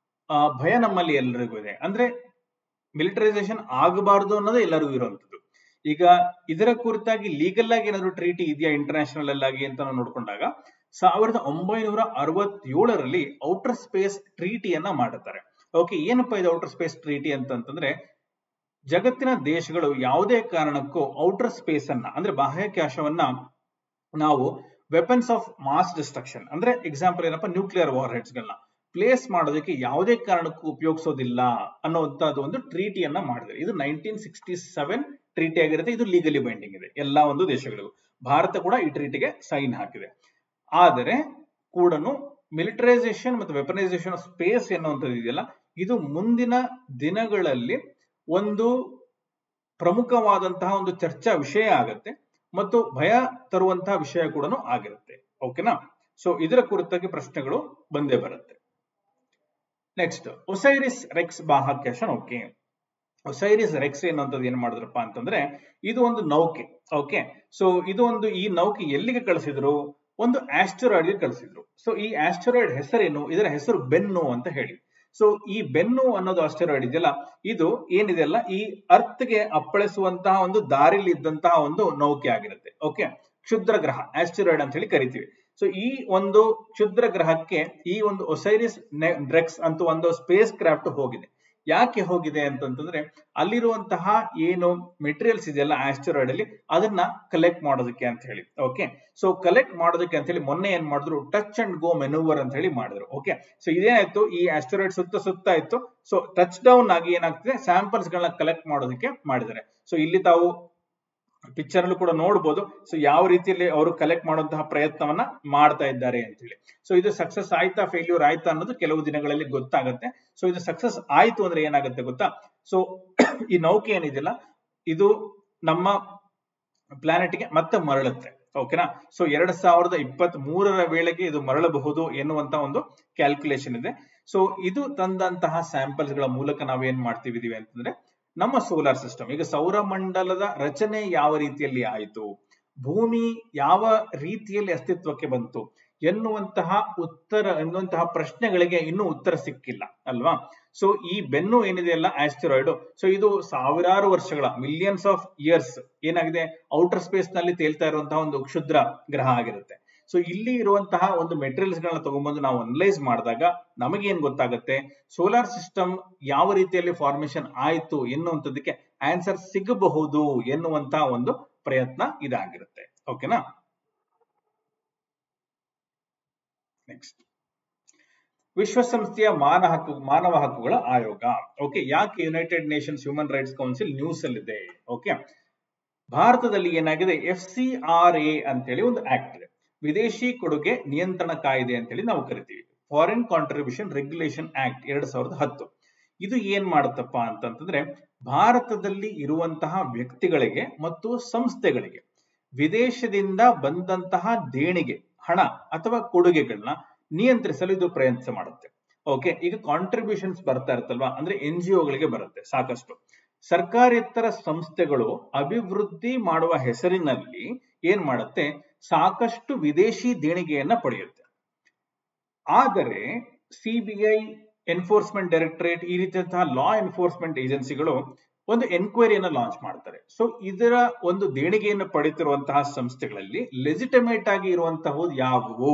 ಭಯ ನಮ್ಮಲ್ಲಿ ಎಲ್ಲರಿಗೂ ಇದೆ ಅಂದ್ರೆ ಮಿಲಿಟರೈಸೇಷನ್ ಆಗಬಾರದು ಅನ್ನೋದು ಎಲ್ಲರಿಗೂ ಇರುವಂತದ್ದು ಈಗ ಇದರ ಕುರಿತಾಗಿ ಲೀಗಲ್ ಆಗಿ ಏನಾದ್ರು ಟ್ರೀಟಿ ಇದೆಯಾ ಇಂಟರ್ನ್ಯಾಷನಲ್ ಆಗಿ ಅಂತ ನಾವು ನೋಡ್ಕೊಂಡಾಗ ಸಾವಿರದ ಒಂಬೈನೂರ ಅರವತ್ತೇಳರಲ್ಲಿ ಔಟರ್ ಸ್ಪೇಸ್ ಟ್ರೀಟಿಯನ್ನ ಮಾಡುತ್ತಾರೆ ಓಕೆ ಏನಪ್ಪಾ ಇದು ಔಟರ್ ಸ್ಪೇಸ್ ಟ್ರೀಟಿ ಅಂತಂತಂದ್ರೆ ಜಗತ್ತಿನ ದೇಶಗಳು ಯಾವುದೇ ಕಾರಣಕ್ಕೂ ಔಟರ್ ಸ್ಪೇಸ್ ಅನ್ನ ಅಂದ್ರೆ ಬಾಹ್ಯಾಕಾಶವನ್ನ ನಾವು ವೆಪನ್ಸ್ ಆಫ್ ಮಾಸ್ ಡಿಸ್ಟ್ರಕ್ಷನ್ ಅಂದ್ರೆ ಎಕ್ಸಾಂಪಲ್ ಏನಪ್ಪಾ ನ್ಯೂಕ್ಲಿಯರ್ ವಾರ್ ಹೆಡ್ಸ್ ಗಳನ್ನ ಪ್ಲೇಸ್ ಮಾಡೋದಕ್ಕೆ ಯಾವುದೇ ಕಾರಣಕ್ಕೂ ಉಪಯೋಗಿಸೋದಿಲ್ಲ ಅನ್ನುವಂತದ್ದು ಒಂದು ಟ್ರೀಟಿಯನ್ನ ಮಾಡಿದ್ರೆ ಇದು ನೈನ್ಟೀನ್ ಸಿಕ್ಸ್ಟಿ ಸೆವೆನ್ ಟ್ರೀಟಿ ಆಗಿರುತ್ತೆ ಇದು ಲೀಗಲಿ ಬೈಂಡಿಂಗ್ ಇದೆ ಎಲ್ಲಾ ಒಂದು ದೇಶಗಳಿಗೂ ಭಾರತ ಕೂಡ ಈ ಟ್ರೀಟಿಗೆ ಸೈನ್ ಹಾಕಿದೆ ಆದರೆ ಕೂಡ ಮಿಲಿಟರೈಸೇಷನ್ ಮತ್ತು ವೆಪನೈಸೇಷನ್ ಆಫ್ ಸ್ಪೇಸ್ ಎನ್ನುವಂಥದ್ದು ಇದೆಯಲ್ಲ ಇದು ಮುಂದಿನ ದಿನಗಳಲ್ಲಿ ಒಂದು ಪ್ರಮುಖವಾದಂತಹ ಒಂದು ಚರ್ಚಾ ವಿಷಯ ಆಗತ್ತೆ ಮತ್ತು ಭಯ ತರುವಂತಹ ವಿಷಯ ಕೂಡ ಆಗಿರುತ್ತೆ ಓಕೆನಾ ಸೊ ಇದರ ಕುರಿತಾಗಿ ಪ್ರಶ್ನೆಗಳು ಬಂದೇ ಬರುತ್ತೆ ನೆಕ್ಸ್ಟ್ ಒಸೈರಿಸ್ ರೆಕ್ಸ್ ಬಾಹ್ಯಾಕಾಶ ಓಕೆ ಒಸೈರಿಸ್ ರೆಕ್ಸ್ ಅನ್ನುವಂಥದ್ದು ಏನ್ ಮಾಡಿದ್ರಪ್ಪ ಅಂತಂದ್ರೆ ಇದು ಒಂದು ನೌಕೆ ಓಕೆ ಸೊ ಇದು ಒಂದು ಈ ನೌಕೆ ಎಲ್ಲಿಗೆ ಕಳಿಸಿದ್ರು ಒಂದು ಆಸ್ಟರಾಯ್ಡ್ ಗೆ ಕಳಿಸಿದ್ರು ಸೊ ಈ ಆಸ್ಟರಾಯ್ಡ್ ಹೆಸರೇನು ಇದರ ಹೆಸರು ಬೆನ್ನು ಅಂತ ಹೇಳಿ ಸೊ ಈ ಬೆನ್ನು ಅನ್ನೋದು ಆಸ್ಟರಾಯ್ಡ್ ಇದೆಯಲ್ಲ ಇದು ಏನಿದೆಯಲ್ಲ ಈ ಅರ್ತ್ಗೆ ಅಪ್ಪಳಿಸುವಂತಹ ಒಂದು ದಾರಿಲಿ ಇದ್ದಂತಹ ಒಂದು ನೌಕೆ ಆಗಿರುತ್ತೆ ಓಕೆ ಕ್ಷುದ್ರ ಗ್ರಹ ಆಸ್ಟರಾಯ್ಡ್ ಅಂತ ಹೇಳಿ ಕರಿತೀವಿ ಸೊ ಈ ಒಂದು ಕ್ಷುದ್ರ ಗ್ರಹಕ್ಕೆ ಈ ಒಂದು ಒಸೈರಿಸ್ ಡ್ರೆಕ್ಸ್ ಅಂತ ಒಂದು ಸ್ಪೇಸ್ ಕ್ರಾಫ್ಟ್ ಹೋಗಿದೆ ಯಾಕೆ ಹೋಗಿದೆ ಅಂತಂತಂದ್ರೆ ಅಲ್ಲಿರುವಂತಹ ಏನು ಮೆಟೀರಿಯಲ್ಸ್ ಇದೆಯಲ್ಲ ಆಸ್ಟರಾಯ್ಡ್ ಅಲ್ಲಿ ಅದನ್ನ ಕಲೆಕ್ಟ್ ಮಾಡೋದಕ್ಕೆ ಅಂತ ಹೇಳಿ ಓಕೆ ಸೊ ಕಲೆಕ್ಟ್ ಮಾಡೋದಕ್ಕೆ ಅಂತ ಹೇಳಿ ಮೊನ್ನೆ ಏನ್ ಮಾಡಿದ್ರು ಟಚ್ ಅಂಡ್ ಗೋ ಮೆನೂವರ್ ಅಂತ ಹೇಳಿ ಮಾಡಿದ್ರು ಓಕೆ ಸೊ ಇದೇನಾಯ್ತು ಈ ಆಸ್ಟರಾಯ್ಡ್ ಸುತ್ತ ಸುತ್ತ ಇತ್ತು ಸೊ ಟಚ್ ಡೌನ್ ಆಗಿ ಏನಾಗ್ತದೆ ಸ್ಯಾಂಪಲ್ಸ್ ಗಳನ್ನ ಕಲೆಕ್ಟ್ ಮಾಡೋದಕ್ಕೆ ಮಾಡಿದ್ದಾರೆ ಸೊ ಇಲ್ಲಿ ತಾವು ಪಿಕ್ಚರ್ ಅಲ್ಲೂ ಕೂಡ ನೋಡಬಹುದು ಸೊ ಯಾವ ರೀತಿಯಲ್ಲಿ ಅವರು ಕಲೆಕ್ಟ್ ಮಾಡುವಂತಹ ಪ್ರಯತ್ನವನ್ನ ಮಾಡ್ತಾ ಇದ್ದಾರೆ ಅಂತ ಹೇಳಿ ಸೊ ಇದು ಸಕ್ಸಸ್ ಆಯ್ತಾ ಫೇಲ್ಯೂರ್ ಆಯ್ತಾ ಅನ್ನೋದು ಕೆಲವು ದಿನಗಳಲ್ಲಿ ಗೊತ್ತಾಗುತ್ತೆ ಸೊ ಇದು ಸಕ್ಸಸ್ ಆಯ್ತು ಅಂದ್ರೆ ಏನಾಗುತ್ತೆ ಗೊತ್ತಾ ಸೊ ಈ ನೌಕೆ ಏನಿದೆಯಲ್ಲ ಇದು ನಮ್ಮ ಪ್ಲಾನೆಟ್ ಗೆ ಮತ್ತೆ ಮರಳುತ್ತೆ ಓಕೆನಾ ಸೊ ಎರಡ್ ಸಾವಿರದ ಇಪ್ಪತ್ತ್ ಮೂರರ ವೇಳೆಗೆ ಇದು ಮರಳಬಹುದು ಎನ್ನುವಂತ ಒಂದು ಕ್ಯಾಲ್ಕುಲೇಷನ್ ಇದೆ ಸೊ ಇದು ತಂದಂತಹ ಸ್ಯಾಂಪಲ್ಸ್ ಗಳ ಮೂಲಕ ನಾವೇನ್ ಮಾಡ್ತಿದೀವಿ ಅಂತಂದ್ರೆ ನಮ್ಮ ಸೋಲಾರ್ ಸಿಸ್ಟಮ್ ಈಗ ಸೌರಮಂಡಲದ ರಚನೆ ಯಾವ ರೀತಿಯಲ್ಲಿ ಆಯಿತು ಭೂಮಿ ಯಾವ ರೀತಿಯಲ್ಲಿ ಅಸ್ತಿತ್ವಕ್ಕೆ ಬಂತು ಎನ್ನುವಂತಹ ಉತ್ತರ ಎನ್ನುವಂತಹ ಪ್ರಶ್ನೆಗಳಿಗೆ ಇನ್ನೂ ಉತ್ತರ ಸಿಕ್ಕಿಲ್ಲ ಅಲ್ವಾ ಸೊ ಈ ಬೆನ್ನು ಏನಿದೆಯಲ್ಲ ಆಸ್ಟಿರಾಯ್ಡ್ ಸೊ ಇದು ಸಾವಿರಾರು ವರ್ಷಗಳ ಮಿಲಿಯನ್ಸ್ ಆಫ್ ಇಯರ್ಸ್ ಏನಾಗಿದೆ ಔಟರ್ ಸ್ಪೇಸ್ ನಲ್ಲಿ ತೇಲ್ತಾ ಇರುವಂತಹ ಒಂದು ಕ್ಷುದ್ರ ಗ್ರಹ ಆಗಿರುತ್ತೆ ಸೊ ಇಲ್ಲಿ ಇರುವಂತಹ ಒಂದು ಮೆಟೀರಿಯಲ್ಸ್ ಗಳನ್ನ ತಗೊಂಡ್ಬಂದು ನಾವು ಅನಲೈಸ್ ಮಾಡಿದಾಗ ನಮಗೆ ಏನ್ ಗೊತ್ತಾಗುತ್ತೆ ಸೋಲಾರ್ ಸಿಸ್ಟಮ್ ಯಾವ ರೀತಿಯಲ್ಲಿ ಫಾರ್ಮೇಶನ್ ಆಯ್ತು ಎನ್ನುವಂಥದ್ದಕ್ಕೆ ಆನ್ಸರ್ ಸಿಗಬಹುದು ಎನ್ನುವಂತಹ ಒಂದು ಪ್ರಯತ್ನ ಇದಾಗಿರುತ್ತೆ ಓಕೆನಾ ನೆಕ್ಸ್ಟ್ ವಿಶ್ವಸಂಸ್ಥೆಯ ಮಾನವ ಹಕ್ಕು ಮಾನವ ಹಕ್ಕುಗಳ ಆಯೋಗ ಓಕೆ ಯಾಕೆ United Nations human rights Council news ಅಲ್ಲಿ ಇದೆ ಓಕೆ ಭಾರತದಲ್ಲಿ ಏನಾಗಿದೆ ಎಫ್ ಸಿ ಆರ್ ಎ ಅಂತೇಳಿ ಒಂದು ಆಕ್ಟ್ ಇದೆ ವಿದೇಶಿ ಕೊಡುಗೆ ನಿಯಂತ್ರಣ ಕಾಯ್ದೆ ಅಂತೇಳಿ ನಾವು ಕರಿತೀವಿ ಫಾರಿನ್ ಕಾಂಟ್ರಿಬ್ಯೂಷನ್ ರೆಗ್ಯುಲೇಷನ್ ಆಕ್ಟ್ ಎರಡ್ ಸಾವಿರದ ಹತ್ತು ಇದು ಏನ್ ಮಾಡುತ್ತಪ್ಪ ಅಂತಂತಂದ್ರೆ ಭಾರತದಲ್ಲಿ ಇರುವಂತಹ ವ್ಯಕ್ತಿಗಳಿಗೆ ಮತ್ತು ಸಂಸ್ಥೆಗಳಿಗೆ ವಿದೇಶದಿಂದ ಬಂದಂತಹ ದೇಣಿಗೆ ಹಣ ಅಥವಾ ಕೊಡುಗೆಗಳನ್ನ ನಿಯಂತ್ರಿಸಲು ಇದು ಪ್ರಯತ್ನ ಮಾಡುತ್ತೆ ಓಕೆ ಈಗ ಕಾಂಟ್ರಿಬ್ಯೂಷನ್ಸ್ ಬರ್ತಾ ಇರುತ್ತಲ್ವಾ ಅಂದ್ರೆ ಎನ್ ಜಿ ಒಗಳಿಗೆ ಬರುತ್ತೆ ಸಾಕಷ್ಟು ಸರ್ಕಾರೇತರ ಸಂಸ್ಥೆಗಳು ಅಭಿವೃದ್ಧಿ ಮಾಡುವ ಹೆಸರಿನಲ್ಲಿ ಏನ್ ಮಾಡುತ್ತೆ ಸಾಕಷ್ಟು ವಿದೇಶಿ ದೇಣಿಗೆಯನ್ನ ಪಡೆಯುತ್ತೆ ಆದರೆ ಸಿಬಿಐ ಎನ್ಫೋರ್ಸ್ಮೆಂಟ್ ಡೈರೆಕ್ಟರೇಟ್ ಈ ರೀತಿಯಂತಹ ಲಾ ಎನ್ಫೋರ್ಸ್ಮೆಂಟ್ ಏಜೆನ್ಸಿಗಳು ಒಂದು ಎನ್ಕ್ವೈರಿಯನ್ನ ಲಾಂಚ್ ಮಾಡ್ತಾರೆ ಸೊ ಇದರ ಒಂದು ದೇಣಿಗೆಯನ್ನು ಪಡೆಯುತ್ತಿರುವಂತಹ ಸಂಸ್ಥೆಗಳಲ್ಲಿ ಲೆಜಿಟಮೇಟ್ ಆಗಿ ಇರುವಂತಹ ಯಾವುವು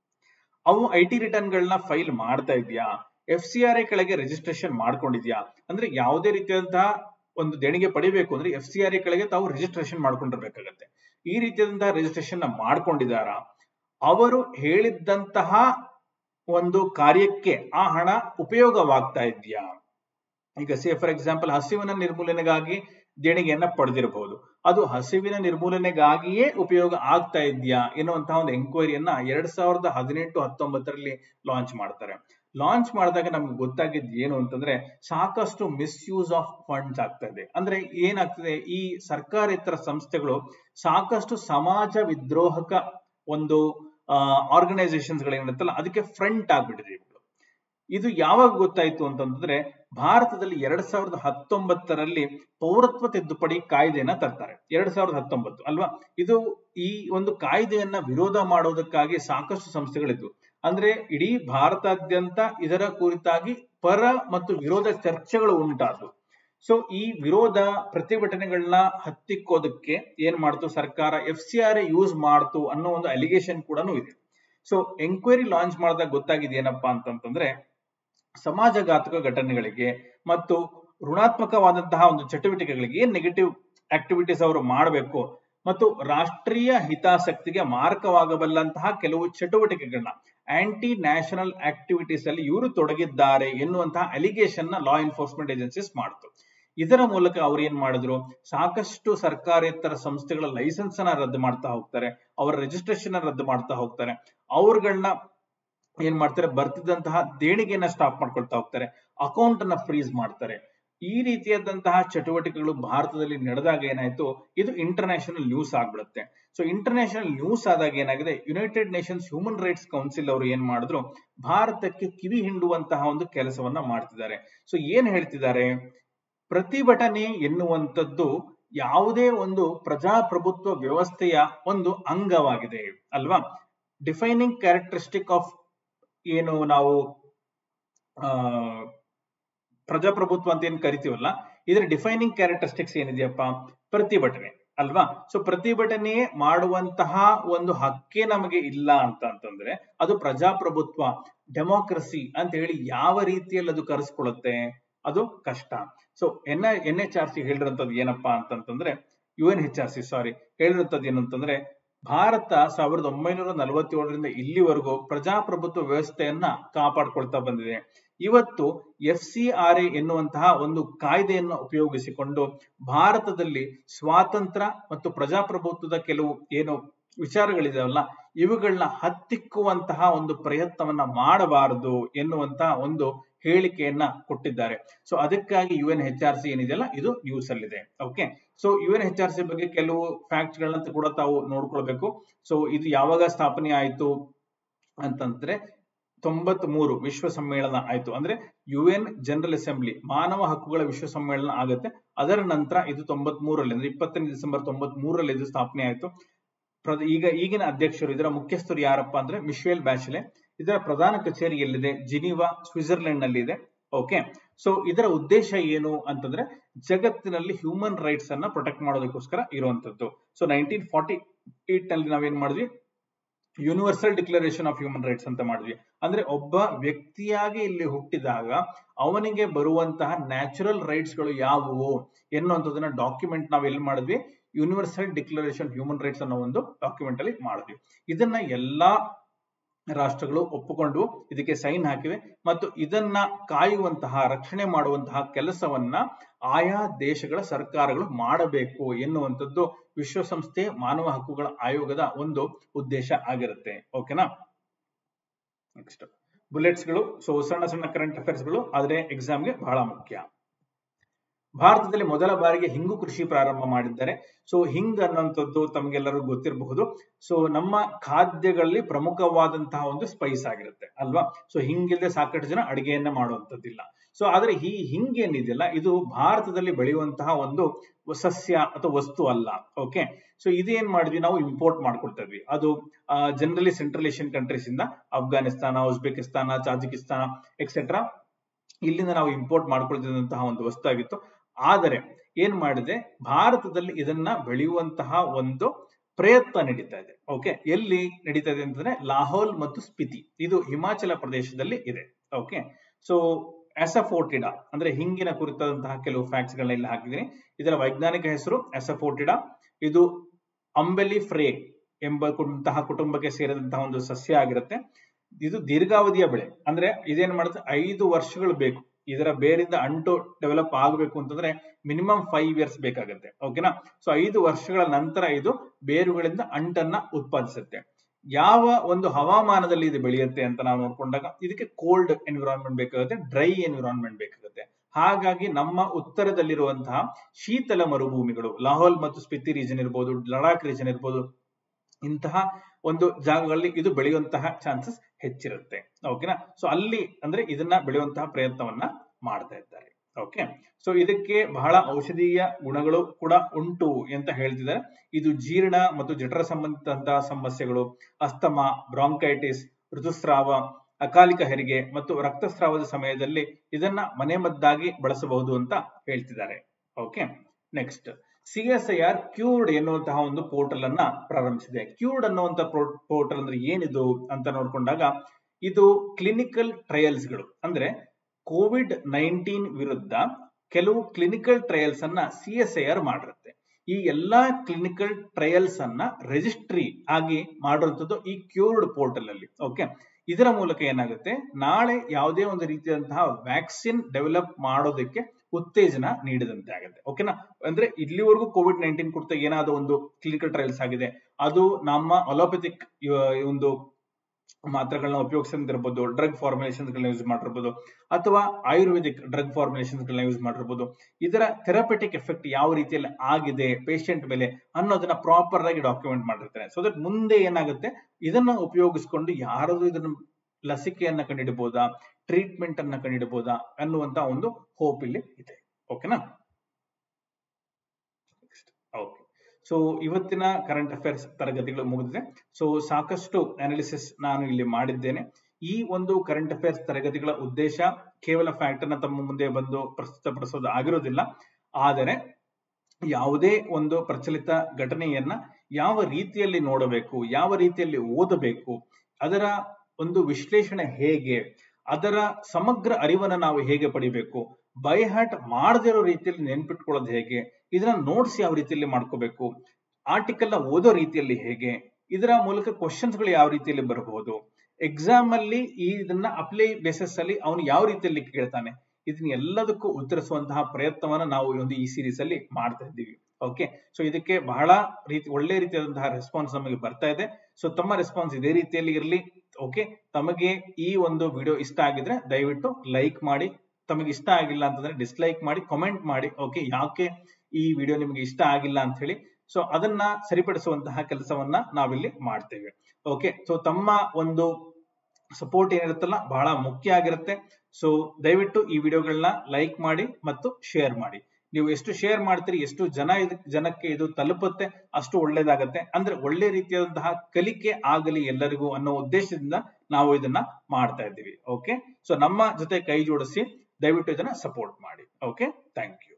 ಅವು ಐ ಟಿ ರಿಟರ್ನ್ ಗಳನ್ನ ಫೈಲ್ ಮಾಡ್ತಾ ಇದೆಯಾ ಎಫ್ ಸಿ ಆರ್ ಐ ಕೆಳಗೆ ರಿಜಿಸ್ಟ್ರೇಷನ್ ಮಾಡ್ಕೊಂಡಿದ್ಯಾ ಅಂದ್ರೆ ಯಾವುದೇ ರೀತಿಯಾದಂತಹ ಒಂದು ದೇಣಿಗೆ ಪಡಿಬೇಕು ಅಂದ್ರೆ ಎಫ್ ಸಿ ಆರ್ ಐ ಕೆಳಗೆ ತಾವು ರಿಜಿಸ್ಟ್ರೇಷನ್ ಮಾಡ್ಕೊಂಡಿರ್ಬೇಕಾಗತ್ತೆ ಈ ರೀತಿಯಾದಂತಹ ರಿಜಿಸ್ಟ್ರೇಷನ್ ಮಾಡ್ಕೊಂಡಿದಾರ ಅವರು ಹೇಳಿದ್ದಂತಹ ಒಂದು ಕಾರ್ಯಕ್ಕೆ ಆ ಹಣ ಉಪಯೋಗವಾಗ್ತಾ ಇದೆಯಾ ಈಗ ಸೇ ಫಾರ್ ಎಕ್ಸಾಂಪಲ್ ಹಸಿವಿನ ನಿರ್ಮೂಲನೆಗಾಗಿ ದೇಣಿಗೆಯನ್ನ ಪಡೆದಿರಬಹುದು ಅದು ಹಸಿವಿನ ನಿರ್ಮೂಲನೆಗಾಗಿಯೇ ಉಪಯೋಗ ಆಗ್ತಾ ಇದೆಯಾ ಎನ್ನುವಂತಹ ಒಂದು ಎಂಕ್ವೈರಿಯನ್ನ ಎರಡ್ ಸಾವಿರದ ಹದಿನೆಂಟು ಹತ್ತೊಂಬತ್ತರಲ್ಲಿ ಲಾಂಚ್ ಮಾಡ್ತಾರೆ ಲಾಂಚ್ ಮಾಡಿದಾಗ ನಮ್ಗೆ ಗೊತ್ತಾಗಿದ್ದು ಏನು ಅಂತಂದ್ರೆ ಸಾಕಷ್ಟು ಮಿಸ್ಯೂಸ್ ಆಫ್ ಫಂಡ್ಸ್ ಆಗ್ತಾ ಇದೆ ಅಂದ್ರೆ ಏನಾಗ್ತದೆ ಈ ಸರ್ಕಾರೇತರ ಸಂಸ್ಥೆಗಳು ಸಾಕಷ್ಟು ಸಮಾಜ ವಿದ್ರೋಹಕ ಒಂದು ಆರ್ಗನೈಸೇಷನ್ಸ್ ಗಳೇನಿರುತ್ತಲ್ಲ ಅದಕ್ಕೆ ಫ್ರಂಟ್ ಆಗ್ಬಿಟ್ಟಿದೆ ಇವುಗಳು ಇದು ಯಾವಾಗ ಗೊತ್ತಾಯ್ತು ಅಂತಂದ್ರೆ ಭಾರತದಲ್ಲಿ ಎರಡ್ ಸಾವಿರದ ಹತ್ತೊಂಬತ್ತರಲ್ಲಿ ಪೌರತ್ವ ತಿದ್ದುಪಡಿ ಕಾಯ್ದೆಯನ್ನ ತರ್ತಾರೆ ಎರಡ್ ಸಾವಿರದ ಹತ್ತೊಂಬತ್ತು ಅಲ್ವಾ ಇದು ಈ ಒಂದು ಕಾಯ್ದೆಯನ್ನ ವಿರೋಧ ಮಾಡೋದಕ್ಕಾಗಿ ಸಾಕಷ್ಟು ಸಂಸ್ಥೆಗಳಿದ್ವು ಅಂದ್ರೆ ಇಡೀ ಭಾರತಾದ್ಯಂತ ಇದರ ಕುರಿತಾಗಿ ಪರ ಮತ್ತು ವಿರೋಧ ಚರ್ಚೆಗಳು ಉಂಟಾದವು ಸೊ ಈ ವಿರೋಧ ಪ್ರತಿಭಟನೆಗಳನ್ನ ಹತ್ತಿಕ್ಕೋದಕ್ಕೆ ಏನ್ ಮಾಡ್ತು ಸರ್ಕಾರ ಎಫ್ ಸಿ ಆರ್ ಯೂಸ್ ಮಾಡ್ತು ಅನ್ನೋ ಒಂದು ಅಲಿಗೇಷನ್ ಕೂಡ ಇದೆ ಸೊ ಎಂಕ್ವೈರಿ ಲಾಂಚ್ ಮಾಡಿದಾಗ ಗೊತ್ತಾಗಿದೆ ಏನಪ್ಪಾ ಅಂತಂತಂದ್ರೆ ಸಮಾಜಘಾತಕ ಘಟನೆಗಳಿಗೆ ಮತ್ತು ಋಣಾತ್ಮಕವಾದಂತಹ ಒಂದು ಚಟುವಟಿಕೆಗಳಿಗೆ ಏನ್ ನೆಗೆಟಿವ್ ಆಕ್ಟಿವಿಟೀಸ್ ಅವರು ಮಾಡಬೇಕು ಮತ್ತು ರಾಷ್ಟ್ರೀಯ ಹಿತಾಸಕ್ತಿಗೆ ಮಾರಕವಾಗಬಲ್ಲಂತಹ ಕೆಲವು ಚಟುವಟಿಕೆಗಳನ್ನ ಆಂಟಿ ನ್ಯಾಷನಲ್ ಆಕ್ಟಿವಿಟೀಸ್ ಅಲ್ಲಿ ಇವರು ತೊಡಗಿದ್ದಾರೆ ಎನ್ನುವಂತಹ ಅಲಿಗೇಷನ್ ನ ಲಾ ಎನ್ಫೋರ್ಸ್ಮೆಂಟ್ ಏಜೆನ್ಸೀಸ್ ಮಾಡ್ತು ಇದರ ಮೂಲಕ ಅವ್ರು ಏನ್ ಮಾಡಿದ್ರು ಸಾಕಷ್ಟು ಸರ್ಕಾರೇತರ ಸಂಸ್ಥೆಗಳ ಲೈಸೆನ್ಸ್ ಅನ್ನ ರದ್ದು ಮಾಡ್ತಾ ಹೋಗ್ತಾರೆ ಅವರ ರಿಜಿಸ್ಟ್ರೇಷನ್ ರದ್ದು ಮಾಡ್ತಾ ಹೋಗ್ತಾರೆ ಅವ್ರಗಳನ್ನ ಏನ್ ಮಾಡ್ತಾರೆ ಬರ್ತಿದ್ದಂತಹ ದೇಣಿಗೆಯನ್ನ ಸ್ಟಾಪ್ ಮಾಡ್ಕೊಳ್ತಾ ಹೋಗ್ತಾರೆ ಅಕೌಂಟ್ ಅನ್ನ ಫ್ರೀಸ್ ಮಾಡ್ತಾರೆ ಈ ರೀತಿಯಾದಂತಹ ಚಟುವಟಿಕೆಗಳು ಭಾರತದಲ್ಲಿ ನಡೆದಾಗ ಏನಾಯ್ತು ಇದು ಇಂಟರ್ನ್ಯಾಷನಲ್ ನ್ಯೂಸ್ ಆಗ್ಬಿಡುತ್ತೆ ಸೊ ಇಂಟರ್ನ್ಯಾಷನಲ್ ನ್ಯೂಸ್ ಆದಾಗ ಏನಾಗಿದೆ United Nations human rights council ಅವರು ಏನ್ ಮಾಡಿದ್ರು ಭಾರತಕ್ಕೆ ಕಿವಿ ಹಿಂಡುವಂತಹ ಒಂದು ಕೆಲಸವನ್ನ ಮಾಡ್ತಿದ್ದಾರೆ ಸೊ ಏನ್ ಹೇಳ್ತಿದ್ದಾರೆ ಪ್ರತಿಭಟನೆ ಎನ್ನುವಂಥದ್ದು ಯಾವುದೇ ಒಂದು ಪ್ರಜಾಪ್ರಭುತ್ವ ವ್ಯವಸ್ಥೆಯ ಒಂದು ಅಂಗವಾಗಿದೆ ಅಲ್ವಾ ಡಿಫೈನಿಂಗ್ ಕ್ಯಾರೆಕ್ಟರಿಸ್ಟಿಕ್ ಆಫ್ ಏನು ನಾವು ಆ ಪ್ರಜಾಪ್ರಭುತ್ವ ಅಂತ ಏನ್ ಕರಿತೀವಲ್ಲ ಇದರ ಡಿಫೈನಿಂಗ್ ಕ್ಯಾರೆಕ್ಟರಿಸ್ಟಿಕ್ಸ್ ಏನಿದೆಯಪ್ಪ ಪ್ರತಿಭಟನೆ ಅಲ್ವಾ ಸೊ ಪ್ರತಿಭಟನೆ ಮಾಡುವಂತಹ ಒಂದು ಹಕ್ಕೇ ನಮಗೆ ಇಲ್ಲ ಅಂತ ಅಂತಂದ್ರೆ ಅದು ಪ್ರಜಾಪ್ರಭುತ್ವ ಡೆಮೋಕ್ರಸಿ ಅಂತ ಹೇಳಿ ಯಾವ ರೀತಿಯಲ್ಲಿ ಅದು ಕರೆಸ್ಕೊಳ್ಳುತ್ತೆ ಅದು ಕಷ್ಟ so N N H R C ಹೇಳಿರುವಂತದ್ದು ಏನಪ್ಪಾ ಅಂತಂತಂದ್ರೆ U N H R C sorry ಹೇಳಿರುವಂತದ್ದು ಏನಂತಂದ್ರೆ ಭಾರತ ಸಾವಿರದ ಒಂಬೈನೂರ ನಲವತ್ತೇಳರಿಂದ ಇಲ್ಲಿವರೆಗೂ ಪ್ರಜಾಪ್ರಭುತ್ವ ವ್ಯವಸ್ಥೆಯನ್ನ ಕಾಪಾಡ್ಕೊಳ್ತಾ ಬಂದಿದೆ ಇವತ್ತು ಎಫ್ ಸಿ ಆರ್ ಎ ಎನ್ನುವಂತಹ ಒಂದು ಕಾಯ್ದೆಯನ್ನು ಉಪಯೋಗಿಸಿಕೊಂಡು ಭಾರತದಲ್ಲಿ ಸ್ವಾತಂತ್ರ್ಯ ಮತ್ತು ಪ್ರಜಾಪ್ರಭುತ್ವದ ಕೆಲವು ಏನು ವಿಚಾರಗಳಿದಾವಲ್ಲ ಇವುಗಳನ್ನ ಹತ್ತಿಕ್ಕುವಂತಹ ಒಂದು ಪ್ರಯತ್ನವನ್ನ ಮಾಡಬಾರದು ಎನ್ನುವಂತಹ ಒಂದು ಹೇಳಿಕೆಯನ್ನ ಕೊಟ್ಟಿದ್ದಾರೆ ಸೊ ಅದಕ್ಕಾಗಿ U N H R C ಏನಿದೆಯಲ್ಲ ಇದು ನ್ಯೂಸ್ ಅಲ್ಲಿದೆ okay so U N H R C ಬಗ್ಗೆ ಕೆಲವು ಫ್ಯಾಕ್ಟ್ಸ್ ಗಳನ್ನ ಕೂಡ ತಾವು ನೋಡ್ಕೊಳ್ಬೇಕು ಸೊ ಇದು ಯಾವಾಗ ಸ್ಥಾಪನೆ ಆಯಿತು ಅಂತಂದ್ರೆ ತೊಂಬತ್ ಮೂರು ವಿಶ್ವ ಸಮ್ಮೇಳನ ಆಯ್ತು ಅಂದ್ರೆ ಯು ಎನ್ ಜನರಲ್ ಅಸೆಂಬ್ಲಿ ಮಾನವ ಹಕ್ಕುಗಳ ವಿಶ್ವ ಸಮ್ಮೇಳನ ಆಗುತ್ತೆ ಅದರ ನಂತರ ಇದು ತೊಂಬತ್ ಮೂರಲ್ಲಿ ಅಂದ್ರೆ ಇಪ್ಪತ್ತನೇ ಡಿಸೆಂಬರ್ ತೊಂಬತ್ ಮೂರಲ್ಲಿ ಇದು ಸ್ಥಾಪನೆ ಆಯ್ತು ಈಗ ಈಗಿನ ಅಧ್ಯಕ್ಷರು ಇದರ ಮುಖ್ಯಸ್ಥರು ಯಾರಪ್ಪ ಅಂದ್ರೆ ಮಿಶೇಲ್ ಬ್ಯಾಚಲೆ ಇದರ ಪ್ರಧಾನ ಕಚೇರಿ ಎಲ್ಲಿದೆ ಜಿನಿವಾ ಸ್ವಿಟ್ಜರ್ಲೆಂಡ್ ನಲ್ಲಿ ಇದೆ ಓಕೆ ಸೊ ಇದರ ಉದ್ದೇಶ ಏನು ಅಂತಂದ್ರೆ ಜಗತ್ತಿನಲ್ಲಿ ಹ್ಯೂಮನ್ ರೈಟ್ಸ್ ಅನ್ನ ಪ್ರೊಟೆಕ್ಟ್ ಮಾಡೋದಕ್ಕೋಸ್ಕರ ಇರುವಂತದ್ದು ಸೊ ನೈನ್ಟೀನ್ ಫಾರ್ಟಿ ಏಟ್ ನಲ್ಲಿ ನಾವೇನ್ ಮಾಡಿದ್ವಿ universal declaration of human rights ಅಂತ ಮಾಡಿದ್ವಿ ಅಂದ್ರೆ ಒಬ್ಬ ವ್ಯಕ್ತಿಯಾಗಿ ಇಲ್ಲಿ ಹುಟ್ಟಿದಾಗ ಅವನಿಗೆ ಬರುವಂತಹ ನ್ಯಾಚುರಲ್ ರೈಟ್ಸ್ ಗಳು ಯಾವುವು ಎನ್ನುವಂಥದ್ದನ್ನ ಡಾಕ್ಯುಮೆಂಟ್ ನಾವ್ ಎಲ್ಲಿ ಮಾಡಿದ್ವಿ ಯೂನಿವರ್ಸಲ್ ಡಿಕ್ಲರೇಷನ್ ಹ್ಯೂಮನ್ ರೈಟ್ಸ್ ಅನ್ನೋ ಒಂದು ಡಾಕ್ಯುಮೆಂಟ್ ಅಲ್ಲಿ ಮಾಡಿದ್ವಿ ಇದನ್ನ ಎಲ್ಲಾ ರಾಷ್ಟ್ರಗಳು ಒಪ್ಪಿಕೊಂಡು ಇದಕ್ಕೆ ಸೈನ್ ಹಾಕಿವೆ ಮತ್ತು ಇದನ್ನ ಕಾಯುವಂತಹ ರಕ್ಷಣೆ ಮಾಡುವಂತಹ ಕೆಲಸವನ್ನ ಆಯಾ ದೇಶಗಳ ಸರ್ಕಾರಗಳು ಮಾಡಬೇಕು ಎನ್ನುವಂಥದ್ದು ವಿಶ್ವಸಂಸ್ಥೆ ಮಾನವ ಹಕ್ಕುಗಳ ಆಯೋಗದ ಒಂದು ಉದ್ದೇಶ ಆಗಿರುತ್ತೆ ಓಕೆನಾ ನೆಕ್ಸ್ಟ್ ಬುಲೆಟ್ಸ್ ಗಳು ಸೊ ಸಣ್ಣ ಸಣ್ಣ ಕರೆಂಟ್ ಅಫೇರ್ಸ್ ಗಳು ಆದ್ರೆ ಎಕ್ಸಾಮ್ಗೆ ಬಹಳ ಮುಖ್ಯ ಭಾರತದಲ್ಲಿ ಮೊದಲ ಬಾರಿಗೆ ಹಿಂಗು ಕೃಷಿ ಪ್ರಾರಂಭ ಮಾಡಿದ್ದಾರೆ ಸೊ ಹಿಂಗ್ ಅನ್ನುವಂಥದ್ದು ತಮಗೆಲ್ಲರಿಗೂ ಗೊತ್ತಿರಬಹುದು ಸೊ ನಮ್ಮ ಖಾದ್ಯಗಳಲ್ಲಿ ಪ್ರಮುಖವಾದಂತಹ ಒಂದು ಸ್ಪೈಸ್ ಆಗಿರುತ್ತೆ ಅಲ್ವಾ ಸೊ ಹಿಂಗಿಲ್ಲದೆ ಸಾಕಷ್ಟು ಜನ ಅಡಿಗೆಯನ್ನ ಮಾಡುವಂತದ್ದಿಲ್ಲ ಸೊ ಆದ್ರೆ ಈ ಹಿಂಗ್ ಏನಿದೆಯಲ್ಲ ಇದು ಭಾರತದಲ್ಲಿ ಬೆಳೆಯುವಂತಹ ಒಂದು ಸಸ್ಯ ಅಥವಾ ವಸ್ತು ಅಲ್ಲ ಓಕೆ ಸೊ ಇದೇನ್ ಮಾಡಿದ್ವಿ ನಾವು ಇಂಪೋರ್ಟ್ ಮಾಡ್ಕೊಳ್ತಾ ಇದ್ವಿ ಅದು ಜನರಲಿ ಸೆಂಟ್ರಲ್ ಏಷ್ಯನ್ ಕಂಟ್ರೀಸ್ ಇಂದ ಅಫ್ಘಾನಿಸ್ತಾನ ಉಜ್ಬೇಕಿಸ್ತಾನ ತಾಜಿಕಿಸ್ತಾನ ಎಕ್ಸೆಟ್ರಾ ಇಲ್ಲಿಂದ ನಾವು ಇಂಪೋರ್ಟ್ ಮಾಡ್ಕೊಳ್ತಿದ್ದಂತಹ ಒಂದು ವಸ್ತು ಆಗಿತ್ತು ಆದರೆ ಏನ್ ಮಾಡಿದೆ ಭಾರತದಲ್ಲಿ ಇದನ್ನ ಬೆಳೆಯುವಂತಹ ಒಂದು ಪ್ರಯತ್ನ ನಡೀತಾ ಇದೆ ಓಕೆ ಎಲ್ಲಿ ನಡೀತಾ ಇದೆ ಅಂತಂದ್ರೆ ಲಾಹೋಲ್ ಮತ್ತು ಸ್ಪಿತಿ ಇದು ಹಿಮಾಚಲ ಪ್ರದೇಶದಲ್ಲಿ ಇದೆ ಓಕೆ ಸೊ ಅಸಫೋಟಿಡಾ ಅಂದ್ರೆ ಹಿಂಗಿನ ಕುರಿತಾದಂತಹ ಕೆಲವು ಫ್ಯಾಕ್ಟ್ಸ್ ಗಳನ್ನ ಇಲ್ಲಿ ಹಾಕಿದ್ದೀನಿ ಇದರ ವೈಜ್ಞಾನಿಕ ಹೆಸರು ಅಸಫೋಟಿಡಾ ಇದು ಅಂಬೆಲಿ ಫ್ರೇ ಎಂಬಂತಹ ಕುಟುಂಬಕ್ಕೆ ಸೇರಿದಂತಹ ಒಂದು ಸಸ್ಯ ಆಗಿರುತ್ತೆ ಇದು ದೀರ್ಘಾವಧಿಯ ಬೆಳೆ ಅಂದ್ರೆ ಇದೇನ್ ಮಾಡುತ್ತೆ ಐದು ವರ್ಷಗಳು ಬೇಕು ಇದರ ಬೇರಿಂದ ಅಂಟು ಡೆವಲಪ್ ಆಗಬೇಕು ಅಂತಂದ್ರೆ ಮಿನಿಮಮ್ ಫೈವ್ ಇಯರ್ಸ್ ಬೇಕಾಗುತ್ತೆ ಓಕೆನಾ ಸೊ ಐದು ವರ್ಷಗಳ ನಂತರ ಇದು ಬೇರುಗಳಿಂದ ಅಂಟನ್ನ ಉತ್ಪಾದಿಸುತ್ತೆ ಯಾವ ಒಂದು ಹವಾಮಾನದಲ್ಲಿ ಇದು ಬೆಳೆಯುತ್ತೆ ಅಂತ ನಾವು ನೋಡ್ಕೊಂಡಾಗ ಇದಕ್ಕೆ ಕೋಲ್ಡ್ ಎನ್ವಿರಾನ್ಮೆಂಟ್ ಬೇಕಾಗುತ್ತೆ ಡ್ರೈ ಎನ್ವಿರಾನ್ಮೆಂಟ್ ಬೇಕಾಗುತ್ತೆ ಹಾಗಾಗಿ ನಮ್ಮ ಉತ್ತರದಲ್ಲಿರುವಂತಹ ಶೀತಲ ಮರುಭೂಮಿಗಳು ಲಾಹೋಲ್ ಮತ್ತು ಸ್ಪಿತಿ ರೀಜನ್ ಇರ್ಬೋದು ಲಡಾಖ್ ರೀಜನ್ ಇರ್ಬೋದು ಇಂತಹ ಒಂದು ಜಾಗಗಳಲ್ಲಿ ಇದು ಬೆಳೆಯುವಂತಹ ಚಾನ್ಸಸ್ ಹೆಚ್ಚಿರುತ್ತೆ ಓಕೆನಾ ಸೊ ಅಲ್ಲಿ ಅಂದ್ರೆ ಇದನ್ನ ಬೆಳೆಯುವಂತಹ ಪ್ರಯತ್ನವನ್ನ ಮಾಡ್ತಾ ಇದ್ದಾರೆ ಓಕೆ ಸೊ ಇದಕ್ಕೆ ಬಹಳ ಔಷಧೀಯ ಗುಣಗಳು ಕೂಡ ಉಂಟು ಅಂತ ಹೇಳ್ತಿದ್ದಾರೆ ಇದು ಜೀರ್ಣ ಮತ್ತು ಜಠರ ಸಂಬಂಧಿತಂತಹ ಸಮಸ್ಯೆಗಳು ಅಸ್ತಮ ಬ್ರಾಂಕೈಟಿಸ್ ಋತುಸ್ರಾವ ಅಕಾಲಿಕ ಹೆರಿಗೆ ಮತ್ತು ರಕ್ತಸ್ರಾವದ ಸಮಯದಲ್ಲಿ ಇದನ್ನ ಮನೆಮದ್ದಾಗಿ ಬಳಸಬಹುದು ಅಂತ ಹೇಳ್ತಿದ್ದಾರೆ ಓಕೆ ನೆಕ್ಸ್ಟ್ ಸಿಎಸ್ಐಆರ್ ಕ್ಯೂರ್ಡ್ ಎನ್ನುವಂತಹ ಒಂದು ಪೋರ್ಟಲ್ ಅನ್ನ ಪ್ರಾರಂಭಿಸಿದೆ ಕ್ಯೂರ್ಡ್ ಅನ್ನುವಂತ ಪೋರ್ಟಲ್ ಅಂದ್ರೆ ಏನಿದು ಅಂತ ನೋಡ್ಕೊಂಡಾಗ ಇದು ಕ್ಲಿನಿಕಲ್ ಟ್ರಯಲ್ಸ್ ಗಳು ಅಂದ್ರೆ ಕೋವಿಡ್ ನೈನ್ಟೀನ್ ವಿರುದ್ಧ ಕೆಲವು ಕ್ಲಿನಿಕಲ್ ಟ್ರಯಲ್ಸ್ ಅನ್ನ ಸಿಎಸ್ಐಆರ್ ಮಾಡಿರುತ್ತೆ ಈ ಎಲ್ಲಾ ಕ್ಲಿನಿಕಲ್ ಟ್ರಯಲ್ಸ್ ಅನ್ನ ರಿಜಿಸ್ಟ್ರಿ ಆಗಿ ಮಾಡಿರುವಂತದ್ದು ಈ ಕ್ಯೂರ್ಡ್ ಪೋರ್ಟಲ್ ಅಲ್ಲಿ ಓಕೆ ಇದರ ಮೂಲಕ ಏನಾಗುತ್ತೆ ನಾಳೆ ಯಾವುದೇ ಒಂದು ರೀತಿಯಾದಂತಹ ವ್ಯಾಕ್ಸಿನ್ ಡೆವಲಪ್ ಮಾಡೋದಕ್ಕೆ ಉತ್ತೇಜನ ನೀಡಿದಂತೆ ಆಗುತ್ತೆ ಓಕೆನಾ ಅಂದ್ರೆ ಇಲ್ಲಿವರೆಗೂ ಕೋವಿಡ್ ನೈನ್ಟೀನ್ ಕುರಿತ ಏನಾದ ಒಂದು ಕ್ಲಿನಿಕಲ್ ಟ್ರಯಲ್ಸ್ ಆಗಿದೆ ಅದು ನಮ್ಮ ಅಲೋಪತಿಕ್ ಒಂದು ಮಾತ್ರೆಗಳನ್ನ ಉಪಯೋಗಿಸಿರ್ಬೋದು ಡ್ರಗ್ ಫಾರ್ಮುಲೇಷನ್ಸ್ ಗಳನ್ನ ಯೂಸ್ ಮಾಡಿರ್ಬೋದು ಅಥವಾ ಆಯುರ್ವೇದಿಕ್ ಡ್ರಗ್ ಫಾರ್ಮುಲೇಷನ್ಸ್ ಗಳನ್ನ ಯೂಸ್ ಮಾಡಿರ್ಬೋದು ಇದರ ಥೆರಪೆಟಿಕ್ ಎಫೆಕ್ಟ್ ಯಾವ ರೀತಿಯಲ್ಲಿ ಆಗಿದೆ ಪೇಷಂಟ್ ಮೇಲೆ ಅನ್ನೋದನ್ನ ಪ್ರಾಪರ್ ಆಗಿ ಡಾಕ್ಯುಮೆಂಟ್ ಮಾಡಿರ್ತಾರೆ ಸೊ ದಟ್ ಮುಂದೆ ಏನಾಗುತ್ತೆ ಇದನ್ನ ಉಪಯೋಗಿಸ್ಕೊಂಡು ಯಾರಾದ್ರೂ ಇದನ್ನ ಲಸಿಕೆಯನ್ನ ಕಂಡುಹಿಡಬಹುದಾ ಟ್ರೀಟ್ಮೆಂಟ್ ಅನ್ನ ಕಂಡುಹಿಡಬಹುದಾ ಅನ್ನುವಂತ ಒಂದು ಹೋಪ್ ಇಲ್ಲಿ ಇದೆ ಓಕೆನಾ ಓಕೆ ಸೊ ಇವತ್ತಿನ ಕರೆಂಟ್ ಅಫೇರ್ಸ್ ತರಗತಿಗಳು ಮುಗಿದಿದೆ ಸೊ ಸಾಕಷ್ಟು ಅನಾಲಿಸಿಸ್ ನಾನು ಇಲ್ಲಿ ಮಾಡಿದ್ದೇನೆ ಈ ಒಂದು ಕರೆಂಟ್ ಅಫೇರ್ಸ್ ತರಗತಿಗಳ ಉದ್ದೇಶ ಕೇವಲ ಫ್ಯಾಕ್ಟ್ ಅನ್ನ ತಮ್ಮ ಮುಂದೆ ಬಂದು ಪ್ರಸ್ತುತಪಡಿಸೋದು ಆಗಿರೋದಿಲ್ಲ ಆದರೆ ಯಾವುದೇ ಒಂದು ಪ್ರಚಲಿತ ಘಟನೆಯನ್ನ ಯಾವ ರೀತಿಯಲ್ಲಿ ನೋಡಬೇಕು ಯಾವ ರೀತಿಯಲ್ಲಿ ಓದಬೇಕು ಅದರ ಒಂದು ವಿಶ್ಲೇಷಣೆ ಹೇಗೆ ಅದರ ಸಮಗ್ರ ಅರಿವನ್ನ ನಾವು ಹೇಗೆ ಪಡಿಬೇಕು ಬೈ ಹಾರ್ಟ್ ಮಾಡದಿರೋ ರೀತಿಯಲ್ಲಿ ನೆನ್ಪಿಟ್ಕೊಳ್ಳೋದು ಹೇಗೆ ಇದನ್ನ ನೋಟ್ಸ್ ಯಾವ ರೀತಿಯಲ್ಲಿ ಮಾಡ್ಕೋಬೇಕು ಆರ್ಟಿಕಲ್ ನ ಓದೋ ರೀತಿಯಲ್ಲಿ ಹೇಗೆ ಇದರ ಮೂಲಕ ಕ್ವಶನ್ಸ್ ಗಳು ಯಾವ ರೀತಿಯಲ್ಲಿ ಬರಬಹುದು ಎಕ್ಸಾಮ್ ಅಲ್ಲಿ ಈ ಇದನ್ನ ಅಪ್ಲೈ ಬೇಸಿಸ್ ಅಲ್ಲಿ ಅವನು ಯಾವ ರೀತಿಯಲ್ಲಿ ಕೇಳ್ತಾನೆ ಇದನ್ನ ಎಲ್ಲದಕ್ಕೂ ಉತ್ತರಿಸುವಂತಹ ಪ್ರಯತ್ನವನ್ನ ನಾವು ಈ ಒಂದು ಈ ಸೀರೀಸ್ ಅಲ್ಲಿ ಮಾಡ್ತಾ ಇದ್ದೀವಿ ಓಕೆ ಸೊ ಇದಕ್ಕೆ ಬಹಳ ರೀತಿ ಒಳ್ಳೆ ರೀತಿಯಾದಂತಹ ರೆಸ್ಪಾನ್ಸ್ ನಮಗೆ ಬರ್ತಾ ಇದೆ ಸೊ ತಮ್ಮ ರೆಸ್ಪಾನ್ಸ್ ಇದೇ ರೀತಿಯಲ್ಲಿ ಇರಲಿ ಓಕೆ ತಮಗೆ ಈ ಒಂದು ವಿಡಿಯೋ ಇಷ್ಟ ಆಗಿದ್ರೆ ದಯವಿಟ್ಟು ಲೈಕ್ ಮಾಡಿ ತಮಗೆ ಇಷ್ಟ ಆಗಿಲ್ಲ ಅಂತಂದ್ರೆ ಡಿಸ್ಲೈಕ್ ಮಾಡಿ ಕಮೆಂಟ್ ಮಾಡಿ ಓಕೆ ಯಾಕೆ ಈ ವಿಡಿಯೋ ನಿಮಗೆ ಇಷ್ಟ ಆಗಿಲ್ಲ ಅಂತ ಹೇಳಿ ಸೊ ಅದನ್ನ ಸರಿಪಡಿಸುವಂತಹ ಕೆಲಸವನ್ನ ನಾವಿಲ್ಲಿ ಮಾಡ್ತೇವೆ ಓಕೆ ಸೊ ತಮ್ಮ ಒಂದು ಸಪೋರ್ಟ್ ಏನಿರುತ್ತಲ್ಲ ಬಹಳ ಮುಖ್ಯ ಆಗಿರುತ್ತೆ ಸೊ ದಯವಿಟ್ಟು ಈ ವಿಡಿಯೋಗಳನ್ನ ಲೈಕ್ ಮಾಡಿ ಮತ್ತು ಶೇರ್ ಮಾಡಿ ನೀವು ಎಷ್ಟು ಶೇರ್ ಮಾಡ್ತೀರಿ ಎಷ್ಟು ಜನ ಜನಕ್ಕೆ ಇದು ತಲುಪುತ್ತೆ ಅಷ್ಟು ಒಳ್ಳೇದಾಗತ್ತೆ ಅಂದ್ರೆ ಒಳ್ಳೆ ರೀತಿಯಾದಂತಹ ಕಲಿಕೆ ಆಗಲಿ ಎಲ್ಲರಿಗೂ ಅನ್ನೋ ಉದ್ದೇಶದಿಂದ ನಾವು ಇದನ್ನ ಮಾಡ್ತಾ ಇದ್ದೀವಿ ಓಕೆ ಸೊ ನಮ್ಮ ಜೊತೆ ಕೈ ಜೋಡಿಸಿ ದಯವಿಟ್ಟು ಇದನ್ನ ಸಪೋರ್ಟ್ ಮಾಡಿ ಓಕೆ ಥ್ಯಾಂಕ್ ಯು